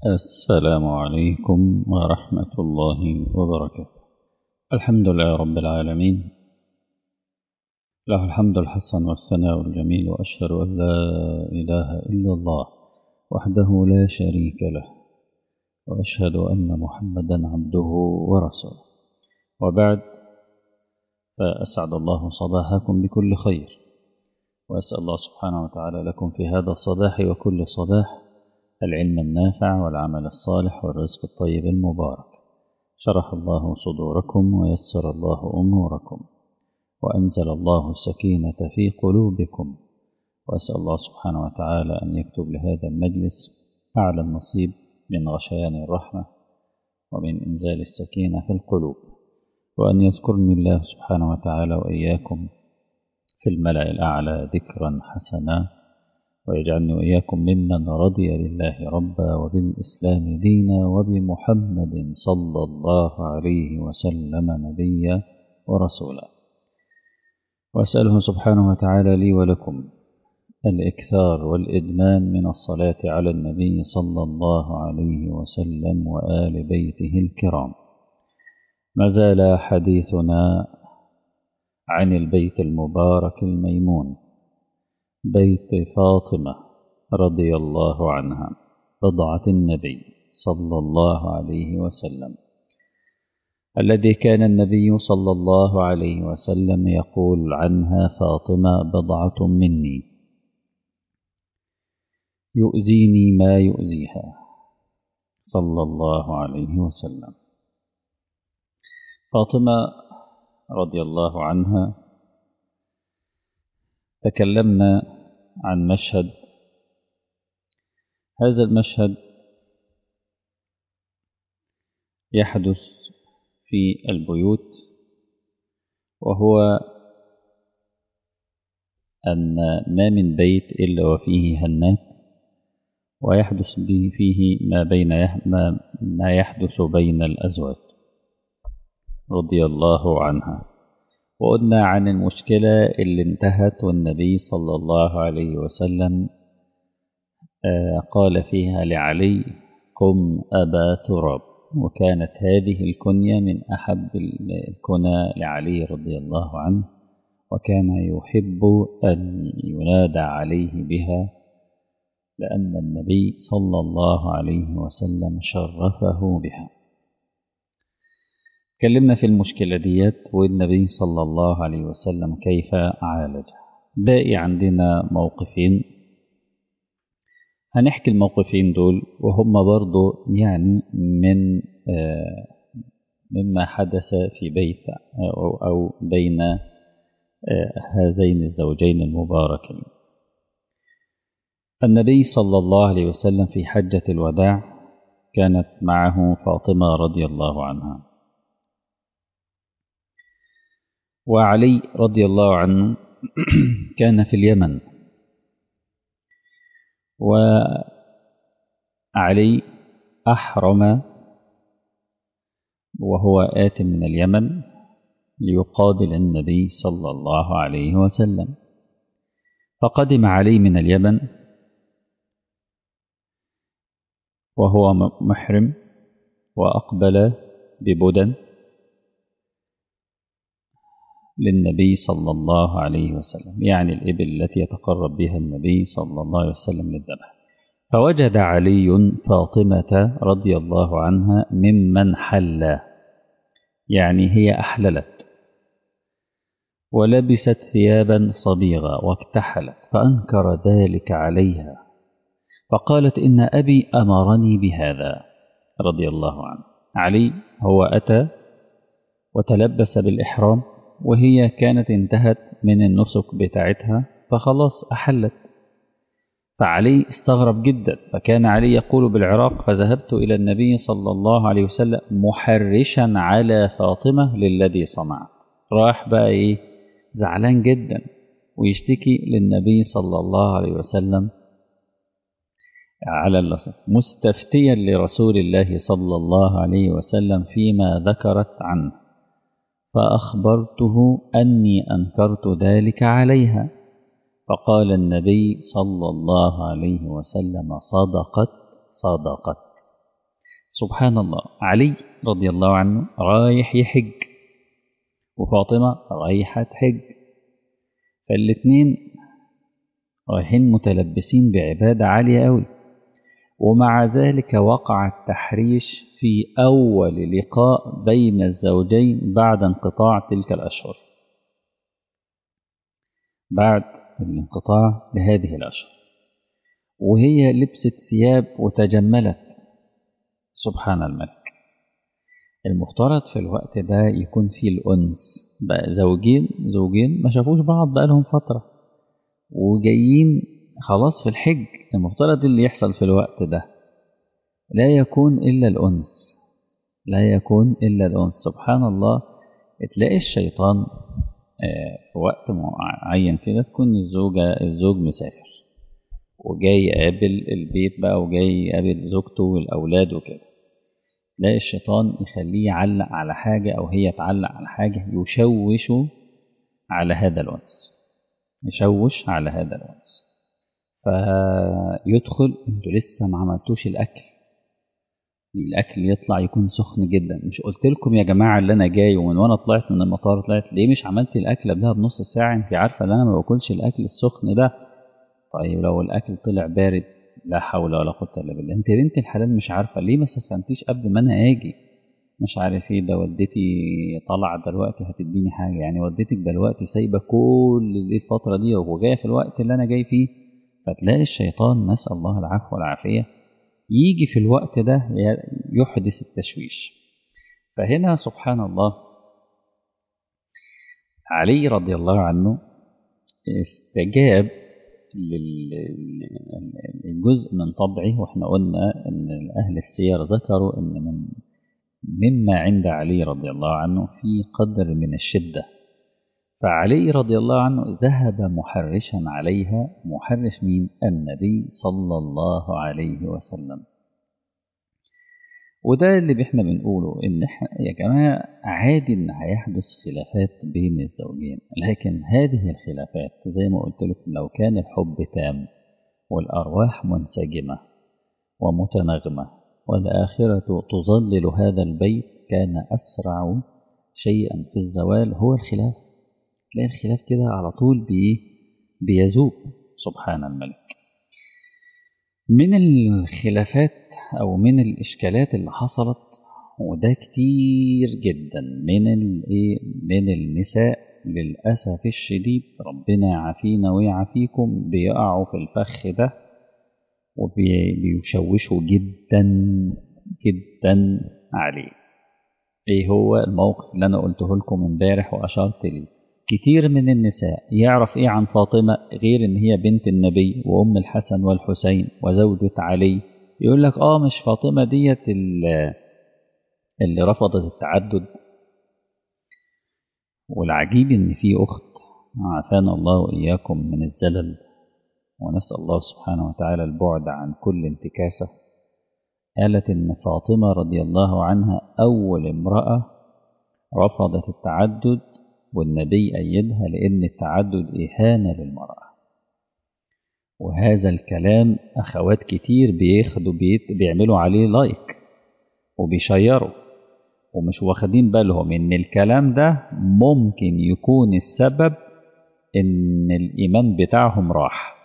السلام عليكم ورحمة الله وبركاته الحمد لله رب العالمين له الحمد الحسن والثناء الجميل وأشهد أن لا إله إلا الله وحده لا شريك له وأشهد أن محمدا عبده ورسوله وبعد فأسعد الله صباحكم بكل خير وأسأل الله سبحانه وتعالى لكم في هذا الصباح وكل صباح العلم النافع والعمل الصالح والرزق الطيب المبارك شرح الله صدوركم ويسر الله أموركم وأنزل الله السكينة في قلوبكم وأسأل الله سبحانه وتعالى أن يكتب لهذا المجلس أعلى النصيب من غشيان الرحمة ومن إنزال السكينة في القلوب وأن يذكرني الله سبحانه وتعالى وإياكم في الملأ الأعلى ذكرا حسنا ويجعلني وإياكم ممن رضي لله ربا وبالإسلام دينا وبمحمد صلى الله عليه وسلم نبيا ورسولا وأسأله سبحانه وتعالى لي ولكم الإكثار والإدمان من الصلاة على النبي صلى الله عليه وسلم وآل بيته الكرام ما زال حديثنا عن البيت المبارك الميمون بيت فاطمة رضي الله عنها بضعة النبي صلى الله عليه وسلم الذي كان النبي صلى الله عليه وسلم يقول عنها فاطمة بضعة مني يؤذيني ما يؤذيها صلى الله عليه وسلم فاطمة رضي الله عنها تكلمنا عن مشهد هذا المشهد يحدث في البيوت وهو أن ما من بيت إلا وفيه هنات ويحدث به فيه ما بين ما, ما يحدث بين الأزواج رضي الله عنها وقلنا عن المشكلة اللي انتهت والنبي صلى الله عليه وسلم قال فيها لعلي قم أبا تراب وكانت هذه الكنية من أحب الكنى لعلي رضي الله عنه وكان يحب أن ينادى عليه بها لأن النبي صلى الله عليه وسلم شرفه بها تكلمنا في المشكلة ديت والنبي صلى الله عليه وسلم كيف عالجها باقي عندنا موقفين هنحكي الموقفين دول وهم برضو يعني من آه مما حدث في بيت أو, أو بين آه هذين الزوجين المباركين النبي صلى الله عليه وسلم في حجة الوداع كانت معه فاطمة رضي الله عنها وعلي رضي الله عنه كان في اليمن وعلي أحرم وهو آت من اليمن ليقابل النبي صلى الله عليه وسلم فقدم علي من اليمن وهو محرم وأقبل ببدن للنبي صلى الله عليه وسلم يعني الإبل التي يتقرب بها النبي صلى الله عليه وسلم للذبح فوجد علي فاطمة رضي الله عنها ممن حل يعني هي أحللت ولبست ثيابا صبيغة واكتحلت فأنكر ذلك عليها فقالت إن أبي أمرني بهذا رضي الله عنه علي هو أتى وتلبس بالإحرام وهي كانت انتهت من النسك بتاعتها فخلاص أحلت فعلي استغرب جدا فكان علي يقول بالعراق فذهبت إلى النبي صلى الله عليه وسلم محرشا على فاطمة للذي صنع راح بقى إيه زعلان جدا ويشتكي للنبي صلى الله عليه وسلم على اللصف مستفتيا لرسول الله صلى الله عليه وسلم فيما ذكرت عنه فأخبرته أني أنكرت ذلك عليها فقال النبي صلى الله عليه وسلم صدقت صدقت سبحان الله علي رضي الله عنه رايح يحج وفاطمة رايحة تحج فالاتنين رايحين متلبسين بعبادة عالية أوي ومع ذلك وقع التحريش في أول لقاء بين الزوجين بعد انقطاع تلك الأشهر بعد الانقطاع لهذه الأشهر وهي لبست ثياب وتجملت سبحان الملك المفترض في الوقت ده يكون فيه الأنس بقى زوجين زوجين ما شافوش بعض بقالهم فترة وجايين خلاص في الحج المفترض اللي يحصل في الوقت ده لا يكون إلا الأنس لا يكون إلا الأنس سبحان الله تلاقي الشيطان في وقت معين كده تكون الزوجة الزوج مسافر وجاي يقابل البيت بقى وجاي يقابل زوجته والأولاد وكده تلاقي الشيطان يخليه يعلق على حاجة أو هي تعلق على حاجة يشوشه على هذا الأنس يشوش على هذا الأنس فيدخل انتوا لسه ما عملتوش الأكل الأكل يطلع يكون سخن جدا مش قلت لكم يا جماعة اللي أنا جاي ومن وأنا طلعت من المطار طلعت ليه مش عملت الأكل قبلها بنص ساعة أنت عارفة إن أنا ما باكلش الأكل السخن ده طيب لو الأكل طلع بارد لا حول ولا قوة إلا بالله أنت بنت الحلال مش عارفة ليه ما سخنتيش قبل ما أنا آجي مش عارف ايه ده والدتي طالعة دلوقتي هتديني حاجة يعني والدتك دلوقتي سايبة كل الفترة دي وجاية في الوقت اللي أنا جاي فيه فتلاقي الشيطان نسأل الله العفو والعافية يجي في الوقت ده يحدث التشويش فهنا سبحان الله علي رضي الله عنه استجاب للجزء من طبعه واحنا قلنا ان اهل السير ذكروا ان من مما عند علي رضي الله عنه في قدر من الشده فعلي رضي الله عنه ذهب محرشا عليها محرش مين النبي صلى الله عليه وسلم وده اللي احنا بنقوله ان احنا يا جماعه عادي ان هيحدث خلافات بين الزوجين لكن هذه الخلافات زي ما قلت لكم لو كان الحب تام والارواح منسجمه ومتناغمه والاخره تظلل هذا البيت كان اسرع شيئا في الزوال هو الخلاف تلاقي الخلاف كده على طول بي بيذوب سبحان الملك من الخلافات أو من الإشكالات اللي حصلت وده كتير جدا من الايه من النساء للأسف الشديد ربنا يعافينا ويعافيكم بيقعوا في الفخ ده وبيشوشوا جدا جدا عليه ايه هو الموقف اللي انا قلته لكم امبارح واشرت ليه كتير من النساء يعرف ايه عن فاطمة غير ان هي بنت النبي وام الحسن والحسين وزوجة علي يقول لك اه مش فاطمة ديت اللي رفضت التعدد والعجيب ان في اخت عافانا الله واياكم من الزلل ونسأل الله سبحانه وتعالى البعد عن كل انتكاسة قالت ان فاطمة رضي الله عنها اول امرأة رفضت التعدد والنبي أيدها لأن التعدد إهانة للمرأة وهذا الكلام أخوات كتير بياخدوا بيت بيعملوا عليه لايك وبيشيروا ومش واخدين بالهم إن الكلام ده ممكن يكون السبب إن الإيمان بتاعهم راح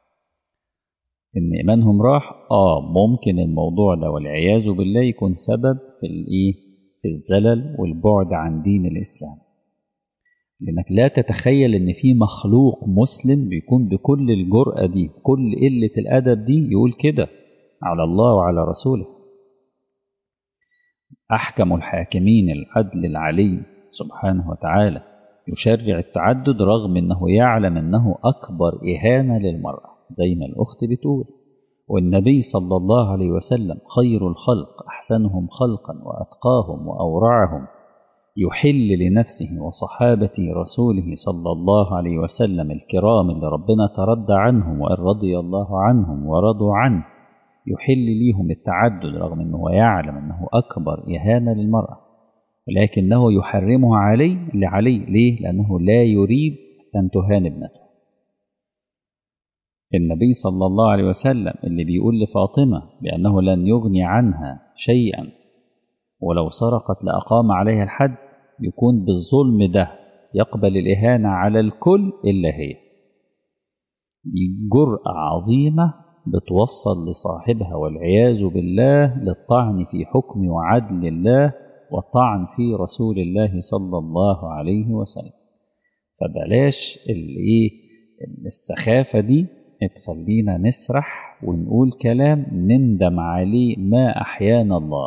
إن إيمانهم راح آه ممكن الموضوع ده والعياذ بالله يكون سبب في الإيه في الزلل والبعد عن دين الإسلام لأنك لا تتخيل إن في مخلوق مسلم بيكون بكل الجرأة دي بكل قلة الأدب دي يقول كده على الله وعلى رسوله أحكم الحاكمين العدل العلي سبحانه وتعالى يشرع التعدد رغم أنه يعلم أنه أكبر إهانة للمرأة زي ما الأخت بتقول والنبي صلى الله عليه وسلم خير الخلق أحسنهم خلقا وأتقاهم وأورعهم يحل لنفسه وصحابة رسوله صلى الله عليه وسلم الكرام اللي ربنا تردى عنهم وأن رضي الله عنهم ورضوا عنه يحل ليهم التعدد رغم أنه يعلم أنه أكبر إهانة للمرأة ولكنه يحرمها عليه لعلي ليه؟ لأنه لا يريد أن تهان ابنته النبي صلى الله عليه وسلم اللي بيقول لفاطمة بأنه لن يغني عنها شيئا ولو سرقت لأقام عليها الحد يكون بالظلم ده يقبل الإهانة على الكل إلا هي دي جرأة عظيمة بتوصل لصاحبها والعياذ بالله للطعن في حكم وعدل الله والطعن في رسول الله صلى الله عليه وسلم فبلاش الايه السخافة دي تخلينا نسرح ونقول كلام نندم عليه ما أحيانا الله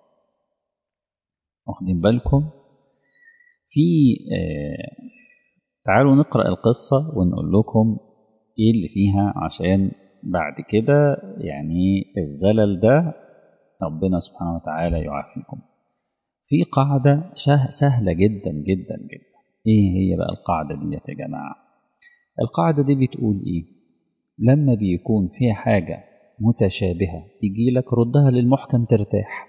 واخدين بالكم في آه تعالوا نقرأ القصة ونقول لكم ايه اللي فيها عشان بعد كده يعني الزلل ده ربنا سبحانه وتعالى يعافيكم في قاعدة سهلة جدا جدا جدا ايه هي بقى القاعدة دي يا جماعة القاعدة دي بتقول ايه لما بيكون فيها حاجة متشابهة تيجي لك ردها للمحكم ترتاح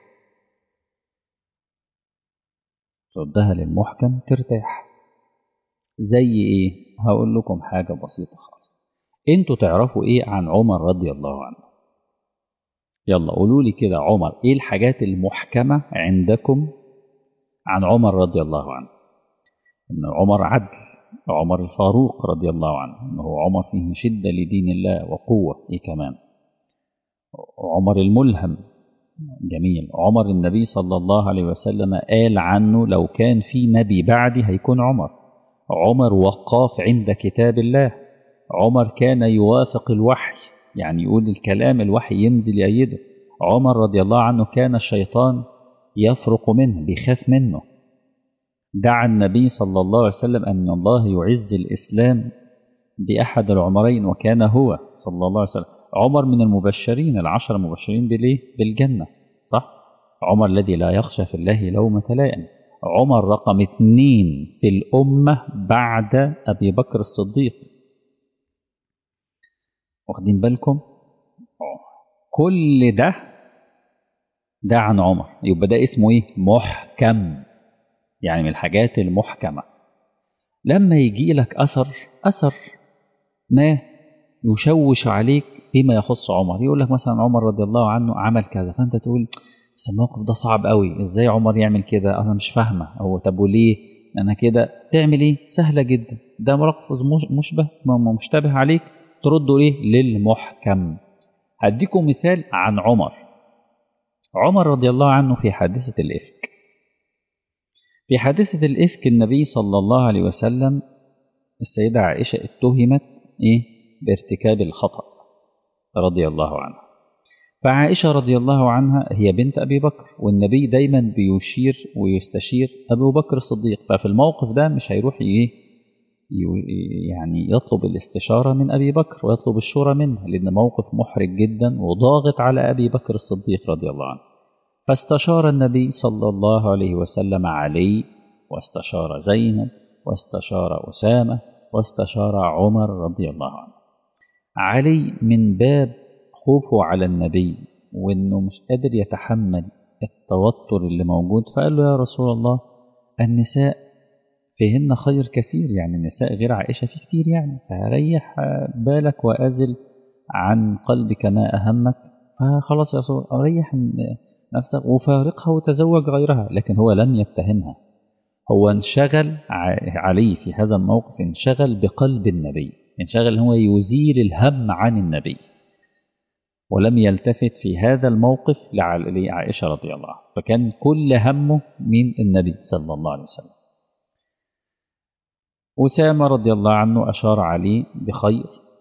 ردها للمحكم ترتاح زي ايه هقول لكم حاجة بسيطة خالص انتوا تعرفوا ايه عن عمر رضي الله عنه يلا قولوا لي كده عمر ايه الحاجات المحكمة عندكم عن عمر رضي الله عنه ان عمر عدل عمر الفاروق رضي الله عنه انه عمر فيه شدة لدين الله وقوة ايه كمان عمر الملهم جميل عمر النبي صلى الله عليه وسلم قال عنه لو كان في نبي بعدي هيكون عمر عمر وقاف عند كتاب الله عمر كان يوافق الوحي يعني يقول الكلام الوحي ينزل يأيده عمر رضي الله عنه كان الشيطان يفرق منه بيخاف منه دعا النبي صلى الله عليه وسلم أن الله يعز الإسلام بأحد العمرين وكان هو صلى الله عليه وسلم عمر من المبشرين العشر المبشرين بالإيه؟ بالجنة صح؟ عمر الذي لا يخشى في الله لومة لائم عمر رقم اثنين في الأمة بعد أبي بكر الصديق واخدين بالكم كل ده ده عن عمر يبقى ده اسمه ايه محكم يعني من الحاجات المحكمة لما يجي لك أثر أثر ما يشوش عليك فيما يخص عمر يقول لك مثلا عمر رضي الله عنه عمل كذا فأنت تقول بس الموقف ده صعب قوي ازاي عمر يعمل كده انا مش فاهمه هو طب وليه انا كده تعمل ايه سهله جدا ده ملفظ مشبه مشتبه عليك تردوا ايه للمحكم هديكم مثال عن عمر عمر رضي الله عنه في حادثة الإفك في حادثة الإفك النبي صلى الله عليه وسلم السيدة عائشة اتهمت إيه بارتكاب الخطأ رضي الله عنها فعائشة رضي الله عنها هي بنت أبي بكر والنبي دايما بيشير ويستشير أبو بكر الصديق ففي الموقف ده مش هيروح إيه يعني يطلب الاستشارة من أبي بكر ويطلب الشورى منه لأن موقف محرج جدا وضاغط على أبي بكر الصديق رضي الله عنه فاستشار النبي صلى الله عليه وسلم علي واستشار زينب واستشار أسامة واستشار عمر رضي الله عنه علي من باب خوفه على النبي وانه مش قادر يتحمل التوتر اللي موجود فقال له يا رسول الله النساء فيهن خير كثير يعني النساء غير عائشة في كتير يعني فريح بالك وأزل عن قلبك ما أهمك فخلاص يا رسول الله ريح نفسك وفارقها وتزوج غيرها لكن هو لم يتهمها هو انشغل عليه في هذا الموقف انشغل بقلب النبي انشغل هو يزيل الهم عن النبي ولم يلتفت في هذا الموقف لعائشة رضي الله عنها فكان كل همه من النبي صلى الله عليه وسلم أسامة رضي الله عنه أشار عليه بخير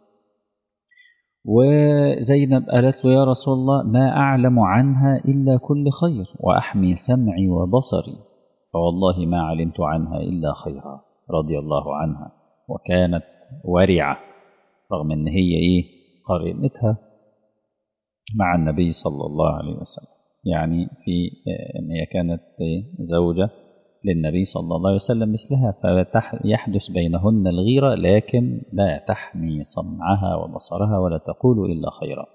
وزينب قالت له يا رسول الله ما أعلم عنها إلا كل خير وأحمي سمعي وبصري فوالله ما علمت عنها إلا خيرا رضي الله عنها وكانت ورعة رغم أن هي إيه قرينتها مع النبي صلى الله عليه وسلم يعني في أن هي كانت زوجة للنبي صلى الله عليه وسلم مثلها فيحدث بينهن الغيرة لكن لا تحمي سمعها وبصرها ولا تقول إلا خيرا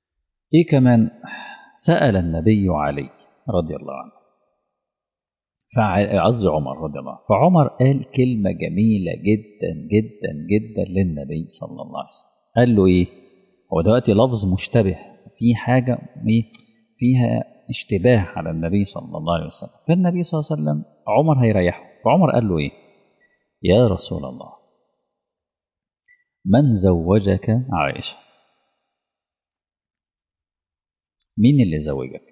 إيه كمان سأل النبي علي رضي الله عنه فعز عمر رضي الله عنه فعمر قال كلمة جميلة جدا جدا جدا للنبي صلى الله عليه وسلم قال له إيه هو دلوقتي لفظ مشتبه في حاجة إيه فيها اشتباه على النبي صلى الله عليه وسلم فالنبي صلى الله عليه وسلم عمر هيريحه فعمر قال له إيه يا رسول الله من زوجك عائشة مين اللي زوجك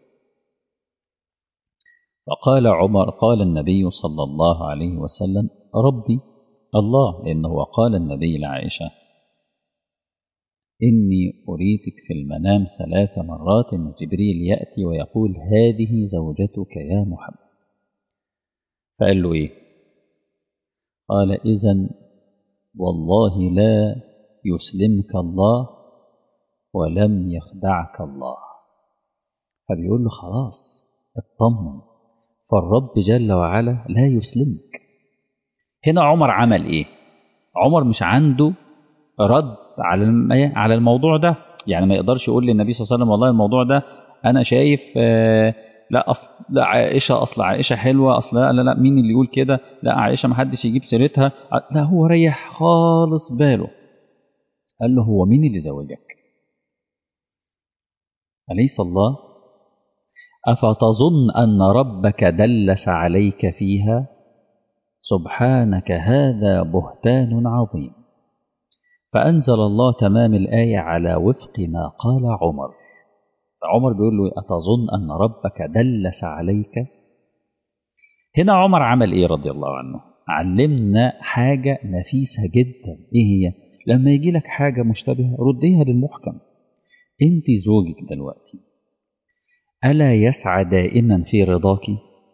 فقال عمر قال النبي صلى الله عليه وسلم ربي الله لأنه قال النبي لعائشة إني أريتك في المنام ثلاث مرات أن جبريل يأتي ويقول هذه زوجتك يا محمد فقال له إيه قال إذا والله لا يسلمك الله ولم يخدعك الله فبيقول له خلاص اطمن فالرب جل وعلا لا يسلمك هنا عمر عمل ايه عمر مش عنده رد على على الموضوع ده يعني ما يقدرش يقول للنبي صلى الله عليه وسلم والله الموضوع ده انا شايف آه لا اصل لا عائشه اصل عائشه حلوه اصل لا لا, لا مين اللي يقول كده لا عائشه ما حدش يجيب سيرتها لا هو ريح خالص باله قال له هو مين اللي زوجك اليس الله أفتظن أن ربك دلس عليك فيها سبحانك هذا بهتان عظيم فأنزل الله تمام الآية على وفق ما قال عمر عمر بيقول له أتظن أن ربك دلس عليك هنا عمر عمل إيه رضي الله عنه علمنا حاجة نفيسة جدا إيه هي لما يجي لك حاجة مشتبهة رديها للمحكم أنت زوجك دلوقتي ألا يسعى دائما في رضاك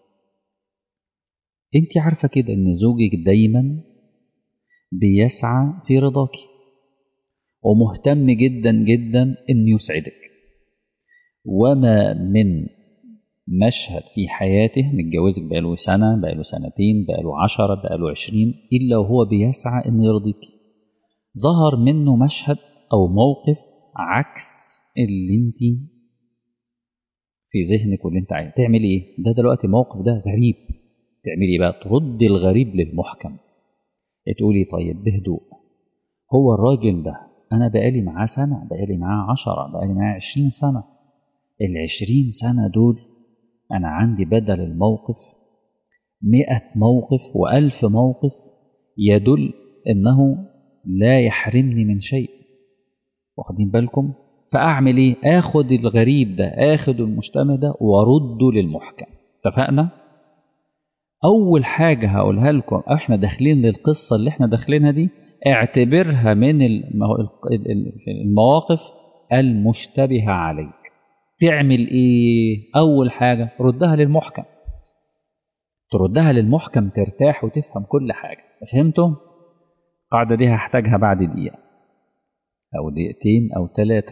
أنت عارفة كده أن زوجك دايما بيسعى في رضاك ومهتم جدا جدا أن يسعدك وما من مشهد في حياته متجوزك بقاله سنة بقاله سنتين بقاله عشرة بقاله عشرين إلا وهو بيسعى أن يرضيك ظهر منه مشهد أو موقف عكس اللي انت في ذهنك واللي انت عايز تعملي ايه ده دلوقتي موقف ده غريب تعملي ايه بقى تردي الغريب للمحكم تقولي طيب بهدوء هو الراجل ده انا بقالي معاه سنة بقالي معاه عشرة بقالي معاه عشرين سنة العشرين سنة دول انا عندي بدل الموقف مئة موقف وألف موقف يدل انه لا يحرمني من شيء واخدين بالكم فأعمل إيه؟ آخد الغريب ده آخد المجتمع ده وأرده للمحكم اتفقنا؟ أول حاجة هقولها لكم إحنا داخلين للقصة اللي إحنا داخلينها دي اعتبرها من المواقف المشتبهة عليك تعمل إيه؟ أول حاجة ردها للمحكم تردها للمحكم ترتاح وتفهم كل حاجة فهمتم؟ القاعدة دي هحتاجها بعد دقيقة أو دقيقتين أو ثلاثة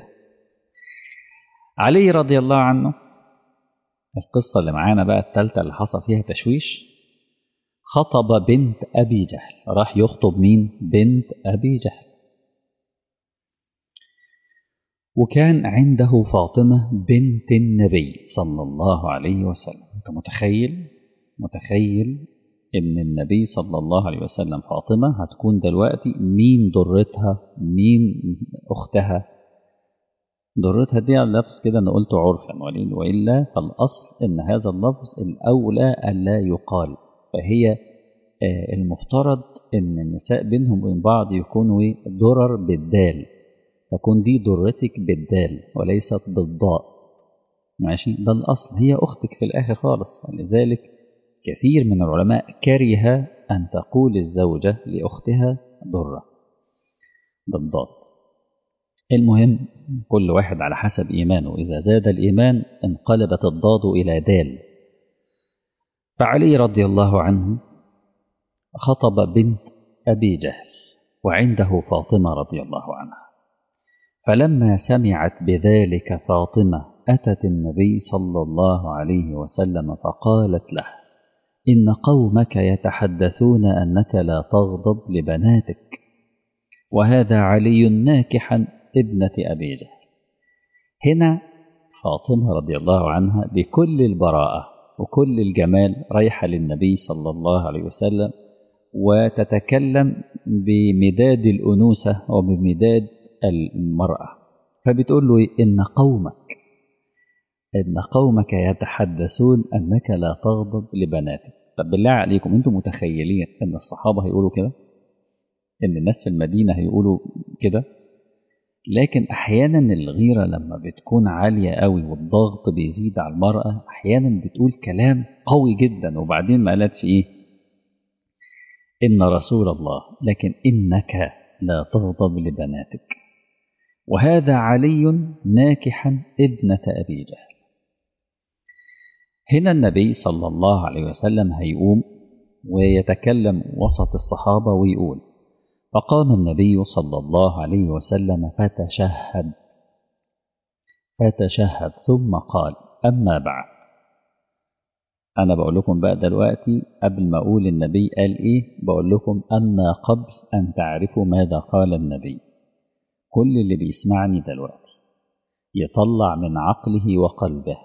علي رضي الله عنه القصة اللي معانا بقى التالتة اللي حصل فيها تشويش خطب بنت أبي جهل راح يخطب مين بنت أبي جهل وكان عنده فاطمة بنت النبي صلى الله عليه وسلم أنت متخيل متخيل إن النبي صلى الله عليه وسلم فاطمة هتكون دلوقتي مين ضرتها مين أختها ضرتها دي اللفظ كده أنا قلته عرفا وإلا فالأصل إن هذا اللفظ الأولى ألا يقال فهي المفترض إن النساء بينهم وبين بعض يكونوا ضرر بالدال تكون دي ضرتك بالدال وليست بالضاء ماشي ده الأصل هي أختك في الآخر خالص ولذلك كثير من العلماء كره أن تقول الزوجة لأختها ضرة بالضاد المهم كل واحد على حسب إيمانه إذا زاد الإيمان انقلبت الضاد إلى دال فعلي رضي الله عنه خطب بنت أبي جهل وعنده فاطمة رضي الله عنها فلما سمعت بذلك فاطمة أتت النبي صلى الله عليه وسلم فقالت له إن قومك يتحدثون أنك لا تغضب لبناتك وهذا علي ناكحا ابنة أبي جهل هنا فاطمة رضي الله عنها بكل البراءة وكل الجمال رايحة للنبي صلى الله عليه وسلم وتتكلم بمداد الأنوثة وبمداد المرأة فبتقول له إن قومك إن قومك يتحدثون أنك لا تغضب لبناتك طب بالله عليكم أنتم متخيلين أن الصحابة هيقولوا كده إن الناس في المدينة هيقولوا كده لكن أحيانا الغيرة لما بتكون عالية قوي والضغط بيزيد على المرأة أحيانا بتقول كلام قوي جدا وبعدين ما قالتش إيه إن رسول الله لكن إنك لا تغضب لبناتك وهذا علي ناكحا ابنة أبي جهل هنا النبي صلى الله عليه وسلم هيقوم ويتكلم وسط الصحابة ويقول فقام النبي صلى الله عليه وسلم فتشهد فتشهد ثم قال أما بعد أنا بقول لكم بقى دلوقتي قبل ما أقول النبي قال إيه بقول لكم أن قبل أن تعرفوا ماذا قال النبي كل اللي بيسمعني دلوقتي يطلع من عقله وقلبه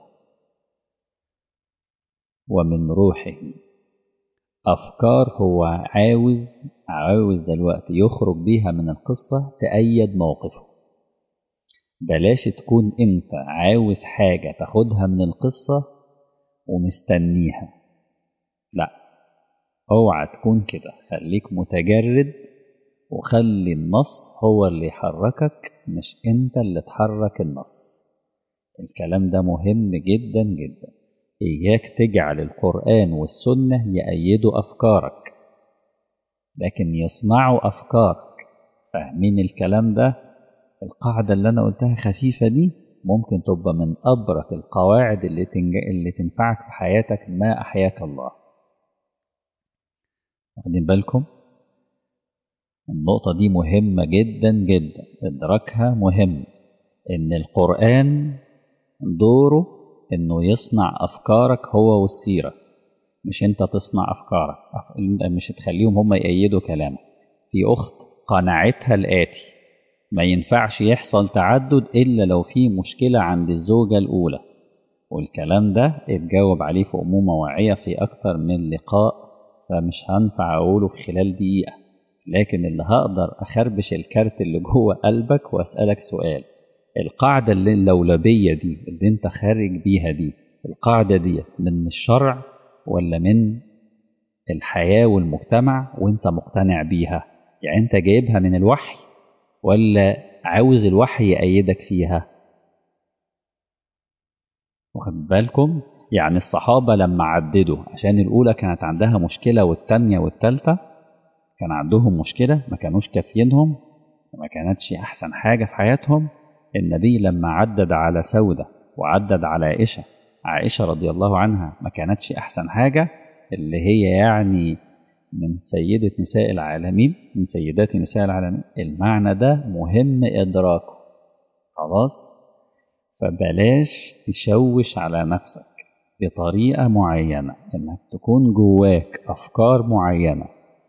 ومن روحه أفكار هو عاوز عاوز دلوقتي يخرج بيها من القصة تأيد موقفه بلاش تكون انت عاوز حاجة تاخدها من القصة ومستنيها لا اوعى تكون كده خليك متجرد وخلي النص هو اللي يحركك مش انت اللي تحرك النص الكلام ده مهم جدا جدا إياك تجعل القرآن والسنة يأيدوا أفكارك لكن يصنعوا أفكارك فاهمين الكلام ده القاعدة اللي أنا قلتها خفيفة دي ممكن تبقى من أبرك القواعد اللي, تنج... اللي تنفعك في حياتك ما أحياك الله واخدين بالكم النقطة دي مهمة جدا جدا إدراكها مهم إن القرآن دوره إنه يصنع أفكارك هو والسيرة مش أنت تصنع أفكارك مش تخليهم هم يأيدوا كلامك في أخت قناعتها الآتي ما ينفعش يحصل تعدد إلا لو في مشكلة عند الزوجة الأولى والكلام ده اتجاوب عليه في أمومة واعية في أكتر من لقاء فمش هنفع أقوله في خلال دقيقة لكن اللي هقدر أخربش الكارت اللي جوه قلبك وأسألك سؤال القاعدة اللي اللولبية دي اللي انت خارج بيها دي القاعدة دي من الشرع ولا من الحياة والمجتمع وانت مقتنع بيها يعني انت جايبها من الوحي ولا عاوز الوحي يأيدك فيها واخد بالكم يعني الصحابة لما عددوا عشان الأولى كانت عندها مشكلة والتانية والتالتة كان عندهم مشكلة ما كانوش كافيينهم ما كانتش أحسن حاجة في حياتهم النبي لما عدد على سودة وعدد على عائشة عائشة رضي الله عنها ما كانتش أحسن حاجة اللي هي يعني من سيدة نساء العالمين من سيدات نساء العالمين المعنى ده مهم إدراكه خلاص فبلاش تشوش على نفسك بطريقة معينة إنك تكون جواك أفكار معينة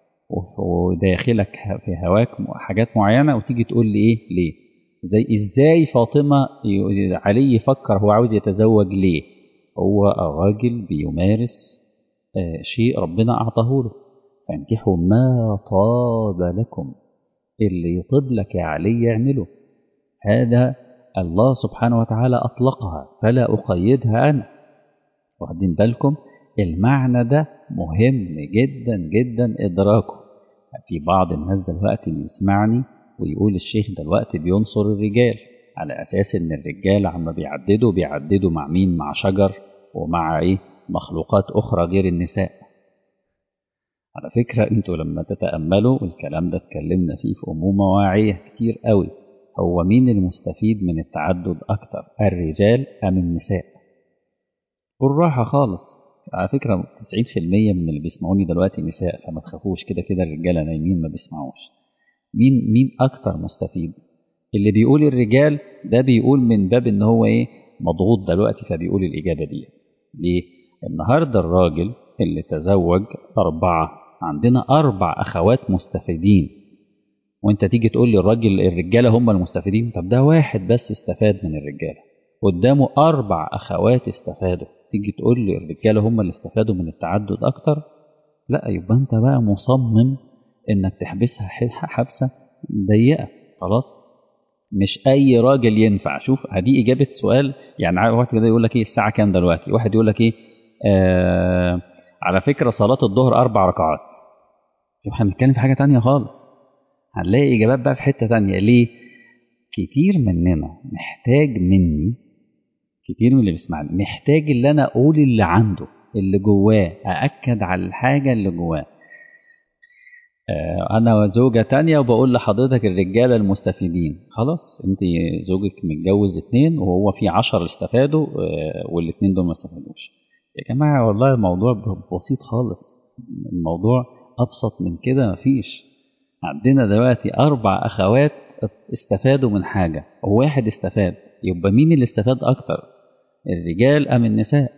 وداخلك في هواك حاجات معينة وتيجي تقول لي إيه ليه زي إزاي فاطمة علي يفكر هو عاوز يتزوج ليه هو راجل بيمارس شيء ربنا أعطاه له فانكحوا ما طاب لكم اللي يطيب لك يا علي يعمله هذا الله سبحانه وتعالى أطلقها فلا أقيدها أنا واخدين بالكم المعنى ده مهم جدا جدا إدراكه في بعض الناس دلوقتي بيسمعني ويقول الشيخ دلوقتي بينصر الرجال على أساس إن الرجال عما بيعددوا بيعددوا مع مين مع شجر ومع إيه مخلوقات أخرى غير النساء على فكرة انتوا لما تتأملوا والكلام ده اتكلمنا فيه في أمومة واعية كتير قوي هو مين المستفيد من التعدد أكتر الرجال أم النساء بالراحة خالص على فكرة 90% من اللي بيسمعوني دلوقتي نساء فما تخافوش كده كده الرجالة نايمين ما بيسمعوش مين مين أكتر مستفيد اللي بيقول الرجال ده بيقول من باب ان هو ايه مضغوط دلوقتي فبيقول الإجابة دي ليه النهاردة الراجل اللي تزوج أربعة عندنا أربع أخوات مستفيدين وأنت تيجي تقول لي الراجل الرجالة هم المستفيدين طب ده واحد بس استفاد من الرجالة قدامه أربع أخوات استفادوا تيجي تقول لي الرجالة هم اللي استفادوا من التعدد أكتر لا يبقى أنت بقى مصمم إنك تحبسها حبسة ضيقة خلاص مش أي راجل ينفع شوف هدي إجابة سؤال يعني واحد كده يقول لك إيه الساعة كام دلوقتي واحد يقول لك إيه آه على فكرة صلاة الظهر أربع ركعات شوف احنا بنتكلم في حاجة تانية خالص هنلاقي إجابات بقى في حتة تانية ليه؟ كتير مننا محتاج مني كتير من اللي بيسمعني محتاج اللي أنا أقول اللي عنده اللي جواه أأكد على الحاجة اللي جواه آه أنا زوجة تانية وبقول لحضرتك الرجالة المستفيدين خلاص أنت زوجك متجوز اتنين وهو في عشر استفادوا آه والاتنين دول ما استفادوش يا جماعة والله الموضوع بسيط خالص الموضوع أبسط من كده مفيش عندنا دلوقتي أربع أخوات استفادوا من حاجة وواحد استفاد يبقى مين اللي استفاد أكتر الرجال أم النساء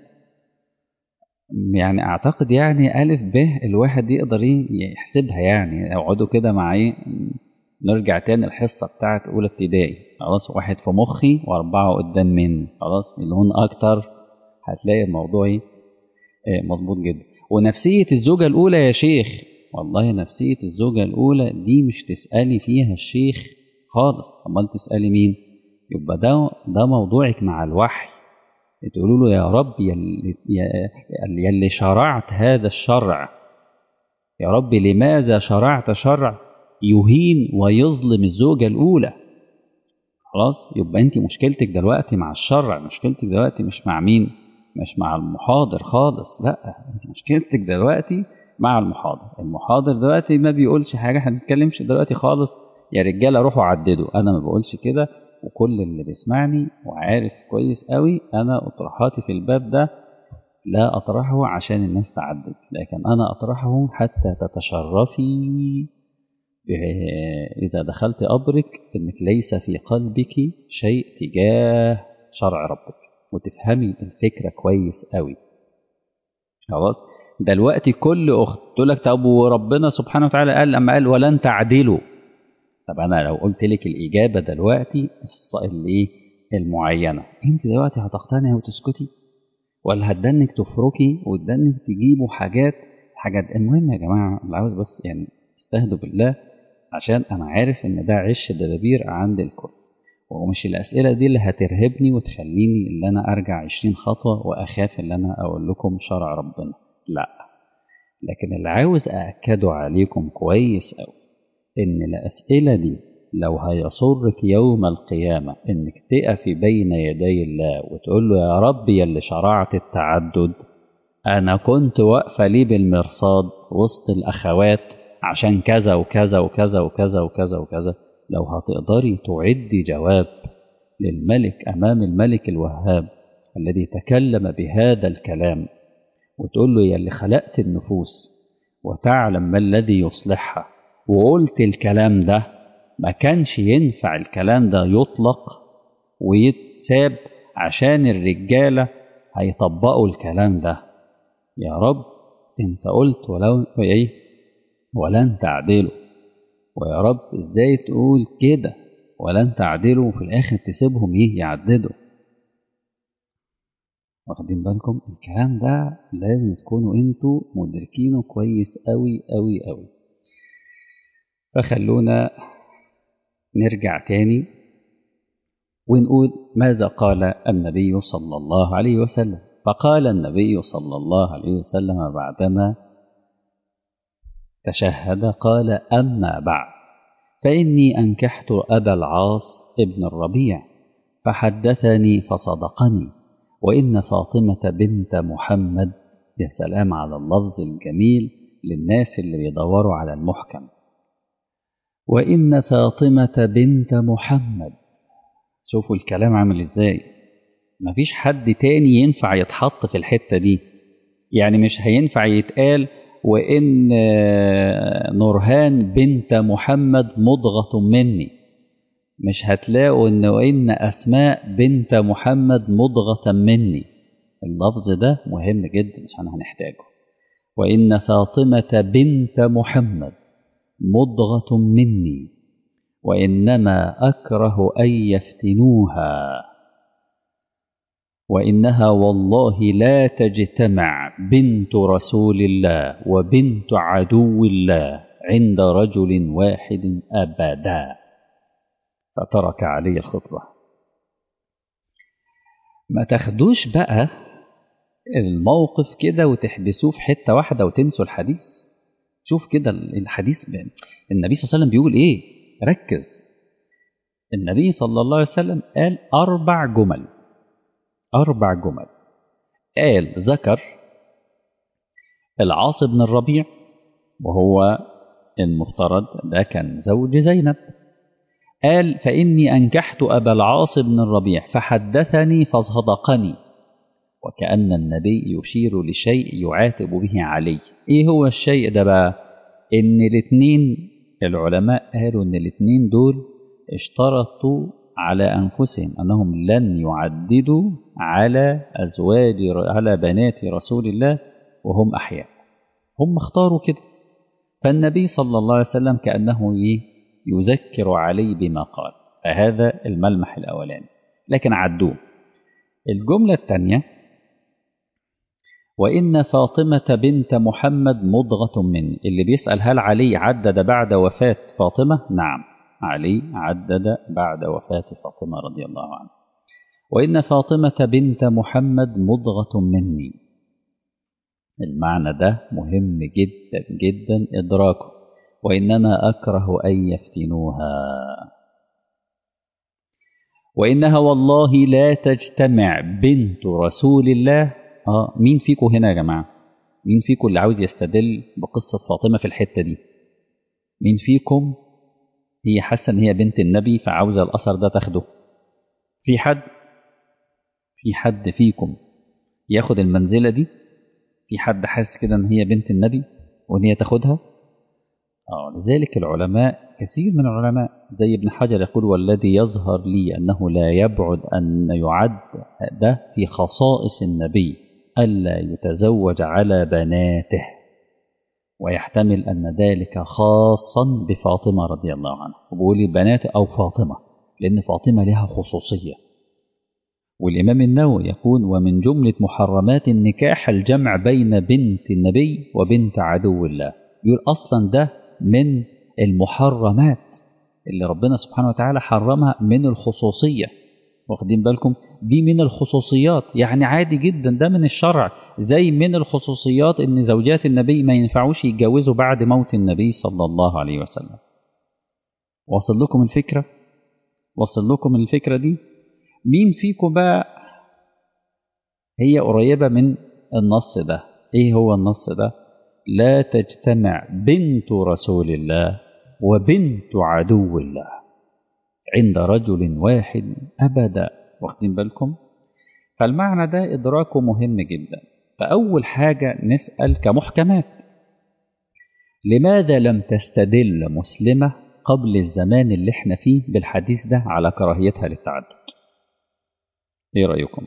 يعني أعتقد يعني ألف ب الواحد يقدر يحسبها يعني اقعدوا كده مع إيه نرجع تاني الحصة بتاعت أولى ابتدائي خلاص واحد في مخي وأربعة قدام مني خلاص اللي هون أكتر هتلاقي الموضوع إيه مظبوط جدا ونفسية الزوجة الأولى يا شيخ والله نفسية الزوجة الأولى دي مش تسألي فيها الشيخ خالص أمال تسألي مين يبقى ده ده موضوعك مع الوحي تقولوا له يا رب يلي, يلي شرعت هذا الشرع يا رب لماذا شرعت شرع يهين ويظلم الزوجة الأولى خلاص يبقى أنت مشكلتك دلوقتي مع الشرع مشكلتك دلوقتي مش مع مين مش مع المحاضر خالص لا انت مشكلتك دلوقتي مع المحاضر المحاضر دلوقتي ما بيقولش حاجة احنا بنتكلمش دلوقتي خالص يا رجالة روحوا عددوا أنا ما بقولش كده وكل اللي بيسمعني وعارف كويس قوي أنا أطروحاتي في الباب ده لا أطرحه عشان الناس تعدد لكن أنا أطرحه حتى تتشرفي إذا دخلت قبرك إنك ليس في قلبك شيء تجاه شرع ربك وتفهمي الفكرة كويس قوي خلاص دلوقتي كل أخت تقول لك طب وربنا سبحانه وتعالى قال لما قال ولن تعدلوا طب أنا لو قلت لك الإجابة دلوقتي اللي المعينة أنت دلوقتي هتقتنعي وتسكتي ولا هتدنك تفركي وتدنك تجيبوا حاجات حاجات المهم يا جماعة اللي عاوز بس يعني استهدوا بالله عشان أنا عارف إن ده عش دبابير عند الكل ومش الأسئلة دي اللي هترهبني وتخليني اللي أنا أرجع عشرين خطوة وأخاف اللي أنا أقول لكم شرع ربنا لا لكن اللي عاوز أأكده عليكم كويس أوي إن الأسئلة دي لو هيصرك يوم القيامة إنك تقفي بين يدي الله وتقول له يا رب يا اللي شرعت التعدد أنا كنت واقفة ليه بالمرصاد وسط الأخوات عشان كذا وكذا وكذا وكذا وكذا وكذا لو هتقدري تعدي جواب للملك أمام الملك الوهاب الذي تكلم بهذا الكلام وتقول له يا اللي خلقت النفوس وتعلم ما الذي يصلحها وقلت الكلام ده ما كانش ينفع الكلام ده يطلق ويتساب عشان الرجالة هيطبقوا الكلام ده يا رب انت قلت ولو ايه ولن تعدلوا ويا رب ازاي تقول كده ولن تعدلوا وفي الاخر تسيبهم ايه يعددوا واخدين بالكم الكلام ده لازم تكونوا انتوا مدركينه كويس قوي قوي قوي فخلونا نرجع تاني ونقول ماذا قال النبي صلى الله عليه وسلم فقال النبي صلى الله عليه وسلم بعدما تشهد قال أما بعد فإني أنكحت أبا العاص ابن الربيع فحدثني فصدقني وإن فاطمة بنت محمد يا سلام على اللفظ الجميل للناس اللي بيدوروا على المحكم وإن فاطمة بنت محمد شوفوا الكلام عامل ازاي مفيش حد تاني ينفع يتحط في الحتة دي يعني مش هينفع يتقال وإن نورهان بنت محمد مضغة مني مش هتلاقوا إن وإن أسماء بنت محمد مضغة مني اللفظ ده مهم جدا عشان هنحتاجه وإن فاطمة بنت محمد مضغة مني وإنما أكره أن يفتنوها وإنها والله لا تجتمع بنت رسول الله وبنت عدو الله عند رجل واحد أبدا فترك علي الخطبة ما تاخدوش بقى الموقف كده وتحبسوه في حتة واحدة وتنسوا الحديث شوف كده الحديث النبي صلى الله عليه وسلم بيقول ايه ركز النبي صلى الله عليه وسلم قال أربع جمل أربع جمل قال ذكر العاص بن الربيع وهو المفترض ده كان زوج زينب قال فإني أنكحت أبا العاص بن الربيع فحدثني فصدقني وكأن النبي يشير لشيء يعاتب به علي إيه هو الشيء ده بقى إن الاثنين العلماء قالوا إن الاثنين دول اشترطوا على أنفسهم أنهم لن يعددوا على أزواج على بنات رسول الله وهم أحياء هم اختاروا كده فالنبي صلى الله عليه وسلم كأنه يذكر علي بما قال فهذا الملمح الأولاني لكن عدوه الجملة الثانية وإن فاطمة بنت محمد مضغة مني اللي بيسأل هل علي عدد بعد وفاة فاطمة نعم علي عدد بعد وفاة فاطمة رضي الله عنها وإن فاطمة بنت محمد مضغة مني المعنى ده مهم جدا جدا إدراكه وإنما أكره أن يفتنوها وإنها والله لا تجتمع بنت رسول الله آه مين فيكم هنا يا جماعة مين فيكم اللي عاوز يستدل بقصة فاطمة في الحتة دي مين فيكم هي حاسة إن هي بنت النبي فعاوزة الأثر ده تاخده في حد في حد فيكم ياخد المنزلة دي في حد حاسس كده إن هي بنت النبي وإن هي تاخدها آه لذلك العلماء كثير من العلماء زي ابن حجر يقول والذي يظهر لي أنه لا يبعد أن يعد ده في خصائص النبي ألا يتزوج على بناته ويحتمل أن ذلك خاصا بفاطمة رضي الله عنها وبقول بنات أو فاطمة لأن فاطمة لها خصوصية والإمام النووي يقول ومن جملة محرمات النكاح الجمع بين بنت النبي وبنت عدو الله يقول أصلا ده من المحرمات اللي ربنا سبحانه وتعالى حرمها من الخصوصية واخدين بالكم دي من الخصوصيات يعني عادي جدا ده من الشرع زي من الخصوصيات ان زوجات النبي ما ينفعوش يتجوزوا بعد موت النبي صلى الله عليه وسلم وصل لكم الفكرة وصل لكم الفكرة دي مين فيكم بقى هي قريبة من النص ده ايه هو النص ده لا تجتمع بنت رسول الله وبنت عدو الله عند رجل واحد أبدا واخدين بالكم فالمعنى ده إدراكه مهم جدا فأول حاجة نسأل كمحكمات لماذا لم تستدل مسلمة قبل الزمان اللي احنا فيه بالحديث ده على كراهيتها للتعدد ايه رأيكم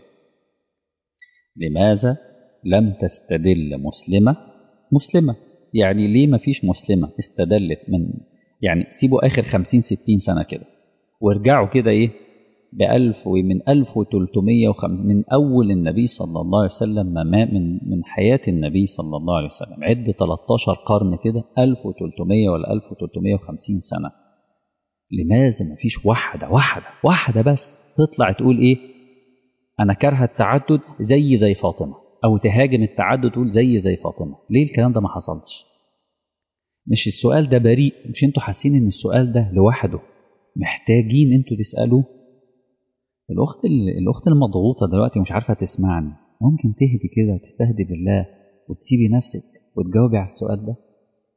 لماذا لم تستدل مسلمة مسلمة يعني ليه ما فيش مسلمة استدلت من يعني سيبوا آخر خمسين ستين سنة كده وارجعوا كده إيه بألف ومن ألف وتلتمية من أول النبي صلى الله عليه وسلم ما من من حياة النبي صلى الله عليه وسلم عد 13 قرن كده 1300 ولا 1350 سنة لماذا ما فيش واحدة واحدة واحدة بس تطلع تقول إيه أنا كارهة التعدد زي زي فاطمة أو تهاجم التعدد تقول زي زي فاطمة ليه الكلام ده ما حصلش مش السؤال ده بريء مش انتوا حاسين ان السؤال ده لوحده محتاجين انتوا تسألوه الأخت الأخت المضغوطة دلوقتي مش عارفة تسمعني ممكن تهدي كده وتستهدي بالله وتسيبي نفسك وتجاوبي على السؤال ده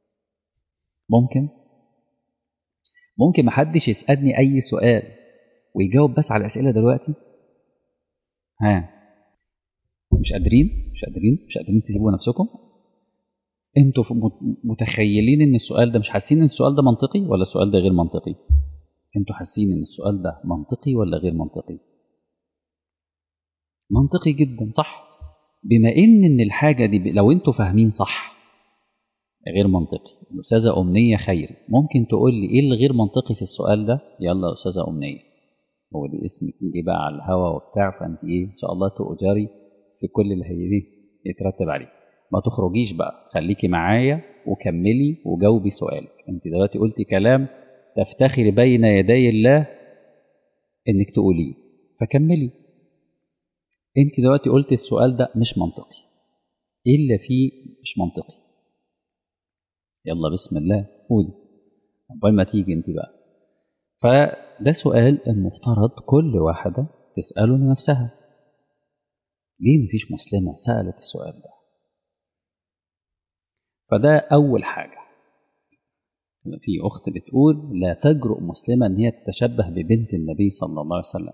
ممكن ممكن محدش يسألني أي سؤال ويجاوب بس على الأسئلة دلوقتي ها مش قادرين مش قادرين مش قادرين تسيبوا نفسكم انتوا متخيلين ان السؤال ده مش حاسين ان السؤال ده منطقي ولا السؤال ده غير منطقي انتوا حاسين ان السؤال ده منطقي ولا غير منطقي منطقي جدا صح بما ان ان الحاجه دي لو انتوا فاهمين صح غير منطقي الاستاذه امنيه خيري ممكن تقول لي ايه اللي غير منطقي في السؤال ده يلا يا استاذه امنيه هو دي اسمك نجي بقى على الهوا وبتاع فانت ايه ان شاء الله تؤجري في كل اللي هي دي يترتب عليه ما تخرجيش بقى خليكي معايا وكملي وجاوبي سؤالك انت دلوقتي قلتي كلام تفتخري بين يدي الله انك تقوليه فكملي انت دلوقتي قلتي السؤال ده مش منطقي ايه اللي فيه مش منطقي يلا بسم الله قولي قبل ما تيجي انت بقى فده سؤال المفترض كل واحدة تسأله لنفسها ليه مفيش مسلمة سألت السؤال ده فده أول حاجة في أخت بتقول لا تجرؤ مسلمة أن هي تتشبه ببنت النبي صلى الله عليه وسلم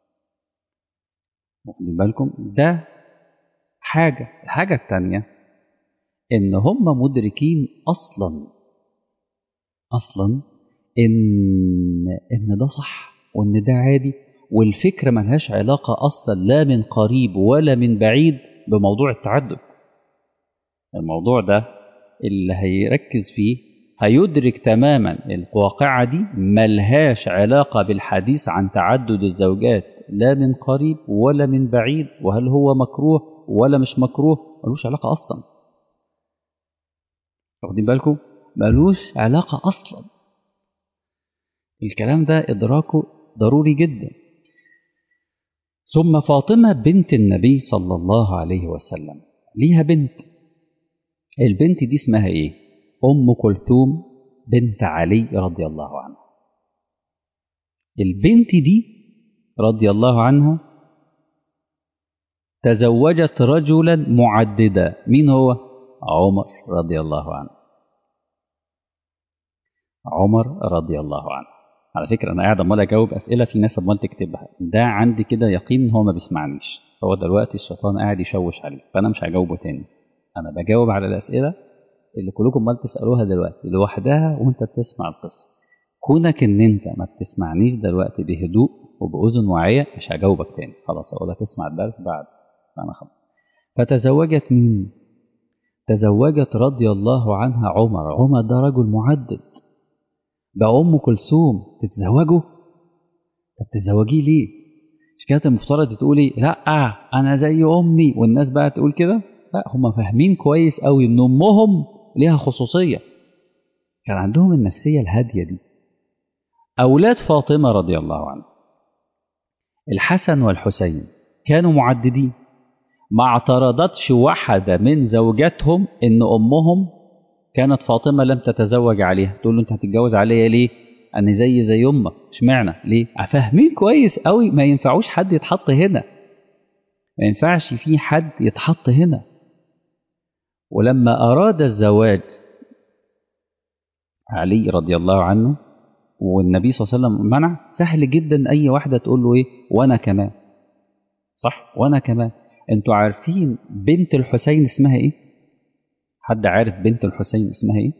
واخدين بالكم ده حاجة الحاجة الثانية إن هم مدركين أصلا أصلا إن إن ده صح وإن ده عادي والفكرة ملهاش علاقة أصلا لا من قريب ولا من بعيد بموضوع التعدد الموضوع ده اللي هيركز فيه هيدرك تماما الواقعة دي ملهاش علاقة بالحديث عن تعدد الزوجات لا من قريب ولا من بعيد وهل هو مكروه ولا مش مكروه ملوش علاقة أصلا واخدين بالكم ملوش علاقة أصلا الكلام ده إدراكه ضروري جدا ثم فاطمة بنت النبي صلى الله عليه وسلم ليها بنت البنت دي اسمها ايه ام كلثوم بنت علي رضي الله عنها البنت دي رضي الله عنها تزوجت رجلا معددا مين هو عمر رضي الله عنه عمر رضي الله عنه على فكرة أنا قاعد عمال أجاوب أسئلة في ناس عمال تكتبها ده عندي كده يقين إن هو ما بيسمعنيش هو دلوقتي الشيطان قاعد يشوش عليه فأنا مش هجاوبه تاني أنا بجاوب على الأسئلة اللي كلكم عمال تسألوها دلوقتي لوحدها وأنت بتسمع القصة كونك إن أنت ما بتسمعنيش دلوقتي بهدوء وبأذن واعية مش هجاوبك تاني خلاص أقول لك اسمع الدرس بعد أنا خلاص فتزوجت مين؟ تزوجت رضي الله عنها عمر عمر ده رجل معدد بقى ام كلثوم تتزوجه طب تتزوجيه ليه مش كانت المفترض تقولي لا انا زي امي والناس بقى تقول كده لا هم فاهمين كويس قوي ان امهم ليها خصوصيه كان عندهم النفسيه الهاديه دي اولاد فاطمه رضي الله عنها الحسن والحسين كانوا معددين ما اعترضتش واحده من زوجاتهم ان امهم كانت فاطمة لم تتزوج عليها تقول له انت هتتجوز عليا ليه انا زي زي امك اشمعنى ليه فاهمين كويس قوي ما ينفعوش حد يتحط هنا ما ينفعش في حد يتحط هنا ولما اراد الزواج علي رضي الله عنه والنبي صلى الله عليه وسلم منع سهل جدا اي واحده تقول له ايه وانا كمان صح وانا كمان انتوا عارفين بنت الحسين اسمها ايه حد عارف بنت الحسين اسمها ايه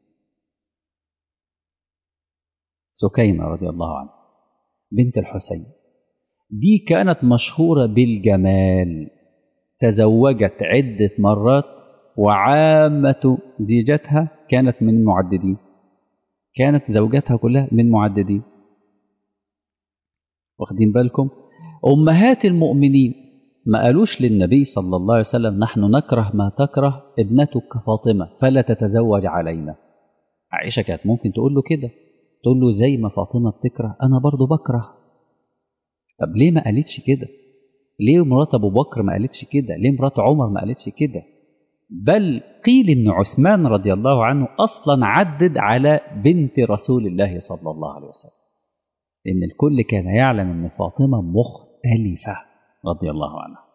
سكينة رضي الله عنها بنت الحسين دي كانت مشهورة بالجمال تزوجت عدة مرات وعامة زيجتها كانت من المعددين كانت زوجاتها كلها من معددين واخدين بالكم أمهات المؤمنين ما قالوش للنبي صلى الله عليه وسلم نحن نكره ما تكره ابنتك فاطمة فلا تتزوج علينا عائشة كانت ممكن تقول له كده تقول له زي ما فاطمة بتكره أنا برضو بكره طب ليه ما قالتش كده ليه مرات أبو بكر ما قالتش كده ليه مرات عمر ما قالتش كده بل قيل إن عثمان رضي الله عنه أصلا عدد على بنت رسول الله صلى الله عليه وسلم إن الكل كان يعلم أن فاطمة مختلفة رضي الله عنها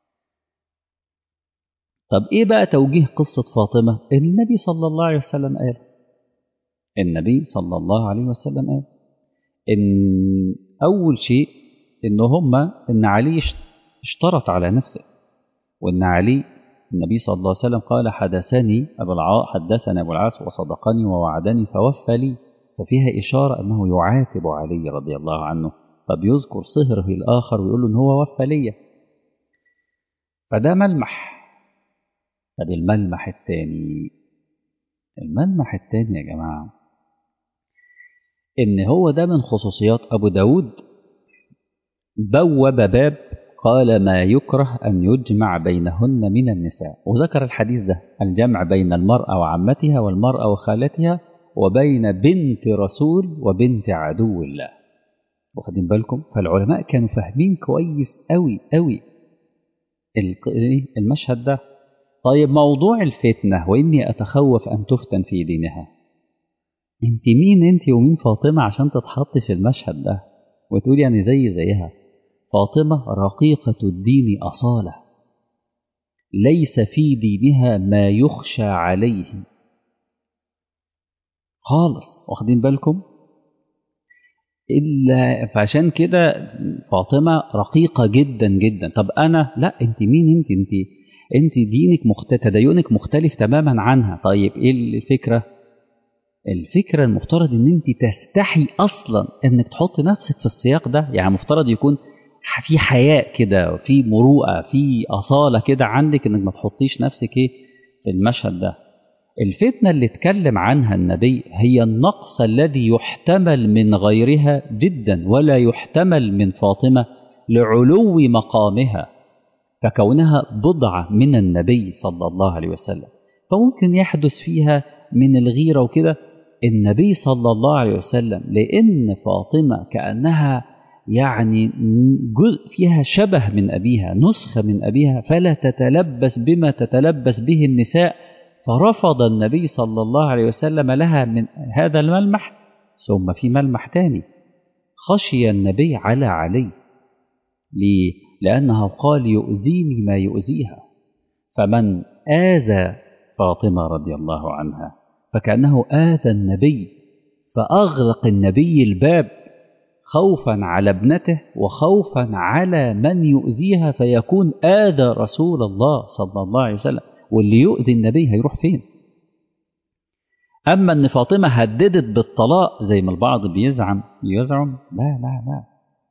طب ايه بقى توجيه قصة فاطمة النبي صلى الله عليه وسلم قال النبي صلى الله عليه وسلم قال ان اول شيء ان هما ان علي اشترط على نفسه وان علي النبي صلى الله عليه وسلم قال حدثني ابو العاص حدثني ابو العاص وصدقني ووعدني فوفى لي ففيها اشاره انه يعاتب علي رضي الله عنه فبيذكر صهره الآخر ويقول له إن هو وفى ليا فده ملمح طب الملمح الثاني الملمح الثاني يا جماعة إن هو ده من خصوصيات أبو داود بوب باب قال ما يكره أن يجمع بينهن من النساء وذكر الحديث ده الجمع بين المرأة وعمتها والمرأة وخالتها وبين بنت رسول وبنت عدو الله واخدين بالكم فالعلماء كانوا فاهمين كويس قوي قوي المشهد ده طيب موضوع الفتنة وإني أتخوف أن تفتن في دينها انت مين انت ومين فاطمة عشان تتحط في المشهد ده وتقولي يعني زي زيها فاطمة رقيقة الدين أصالة ليس في دينها ما يخشى عليه خالص واخدين بالكم إلا فعشان كده فاطمة رقيقة جدا جدا طب أنا لا أنت مين أنت أنت أنت دينك مخت... تدينك مختلف تماما عنها طيب إيه الفكرة الفكرة المفترض أن أنت تستحي أصلا أنك تحط نفسك في السياق ده يعني مفترض يكون في حياء كده في مروءة في أصالة كده عندك أنك ما تحطيش نفسك إيه في المشهد ده الفتنة اللي اتكلم عنها النبي هي النقص الذي يحتمل من غيرها جدا ولا يحتمل من فاطمة لعلو مقامها فكونها بضعة من النبي صلى الله عليه وسلم فممكن يحدث فيها من الغيرة وكده النبي صلى الله عليه وسلم لأن فاطمة كأنها يعني جزء فيها شبه من أبيها نسخة من أبيها فلا تتلبس بما تتلبس به النساء فرفض النبي صلى الله عليه وسلم لها من هذا الملمح ثم في ملمح تاني خشي النبي على علي ليه؟ لأنه قال يؤذيني ما يؤذيها فمن آذى فاطمة رضي الله عنها فكأنه آذى النبي فأغلق النبي الباب خوفا على ابنته وخوفا على من يؤذيها فيكون آذى رسول الله صلى الله عليه وسلم واللي يؤذي النبي هيروح فين أما أن فاطمة هددت بالطلاق زي ما البعض بيزعم يزعم لا لا لا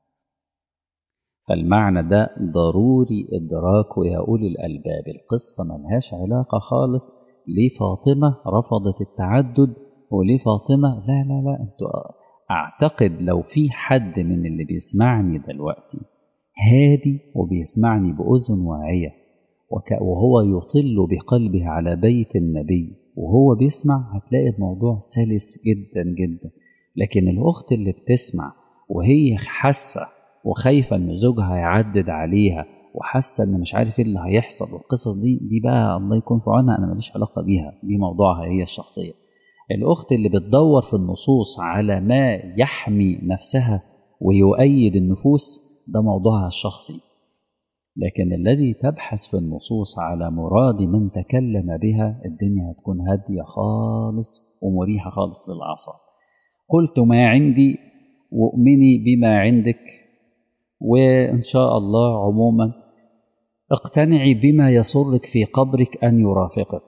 فالمعنى ده ضروري إدراكه يا أولي الألباب القصة ملهاش علاقة خالص ليه فاطمة رفضت التعدد وليه فاطمة لا لا لا انتوا أعتقد لو في حد من اللي بيسمعني دلوقتي هادي وبيسمعني بأذن واعية وهو يطل بقلبه على بيت النبي وهو بيسمع هتلاقي الموضوع سلس جدا جدا لكن الأخت اللي بتسمع وهي حاسة وخايفة إن زوجها يعدد عليها وحاسة إن مش عارف إيه اللي هيحصل والقصص دي دي بقى الله يكون في عونها أنا ماليش علاقة بيها دي موضوعها هي الشخصية الأخت اللي بتدور في النصوص على ما يحمي نفسها ويؤيد النفوس ده موضوعها الشخصي لكن الذي تبحث في النصوص على مراد من تكلم بها الدنيا هتكون هادية خالص ومريحة خالص للأعصاب قلت ما عندي وأؤمني بما عندك وإن شاء الله عموما اقتنعي بما يسرك في قبرك أن يرافقك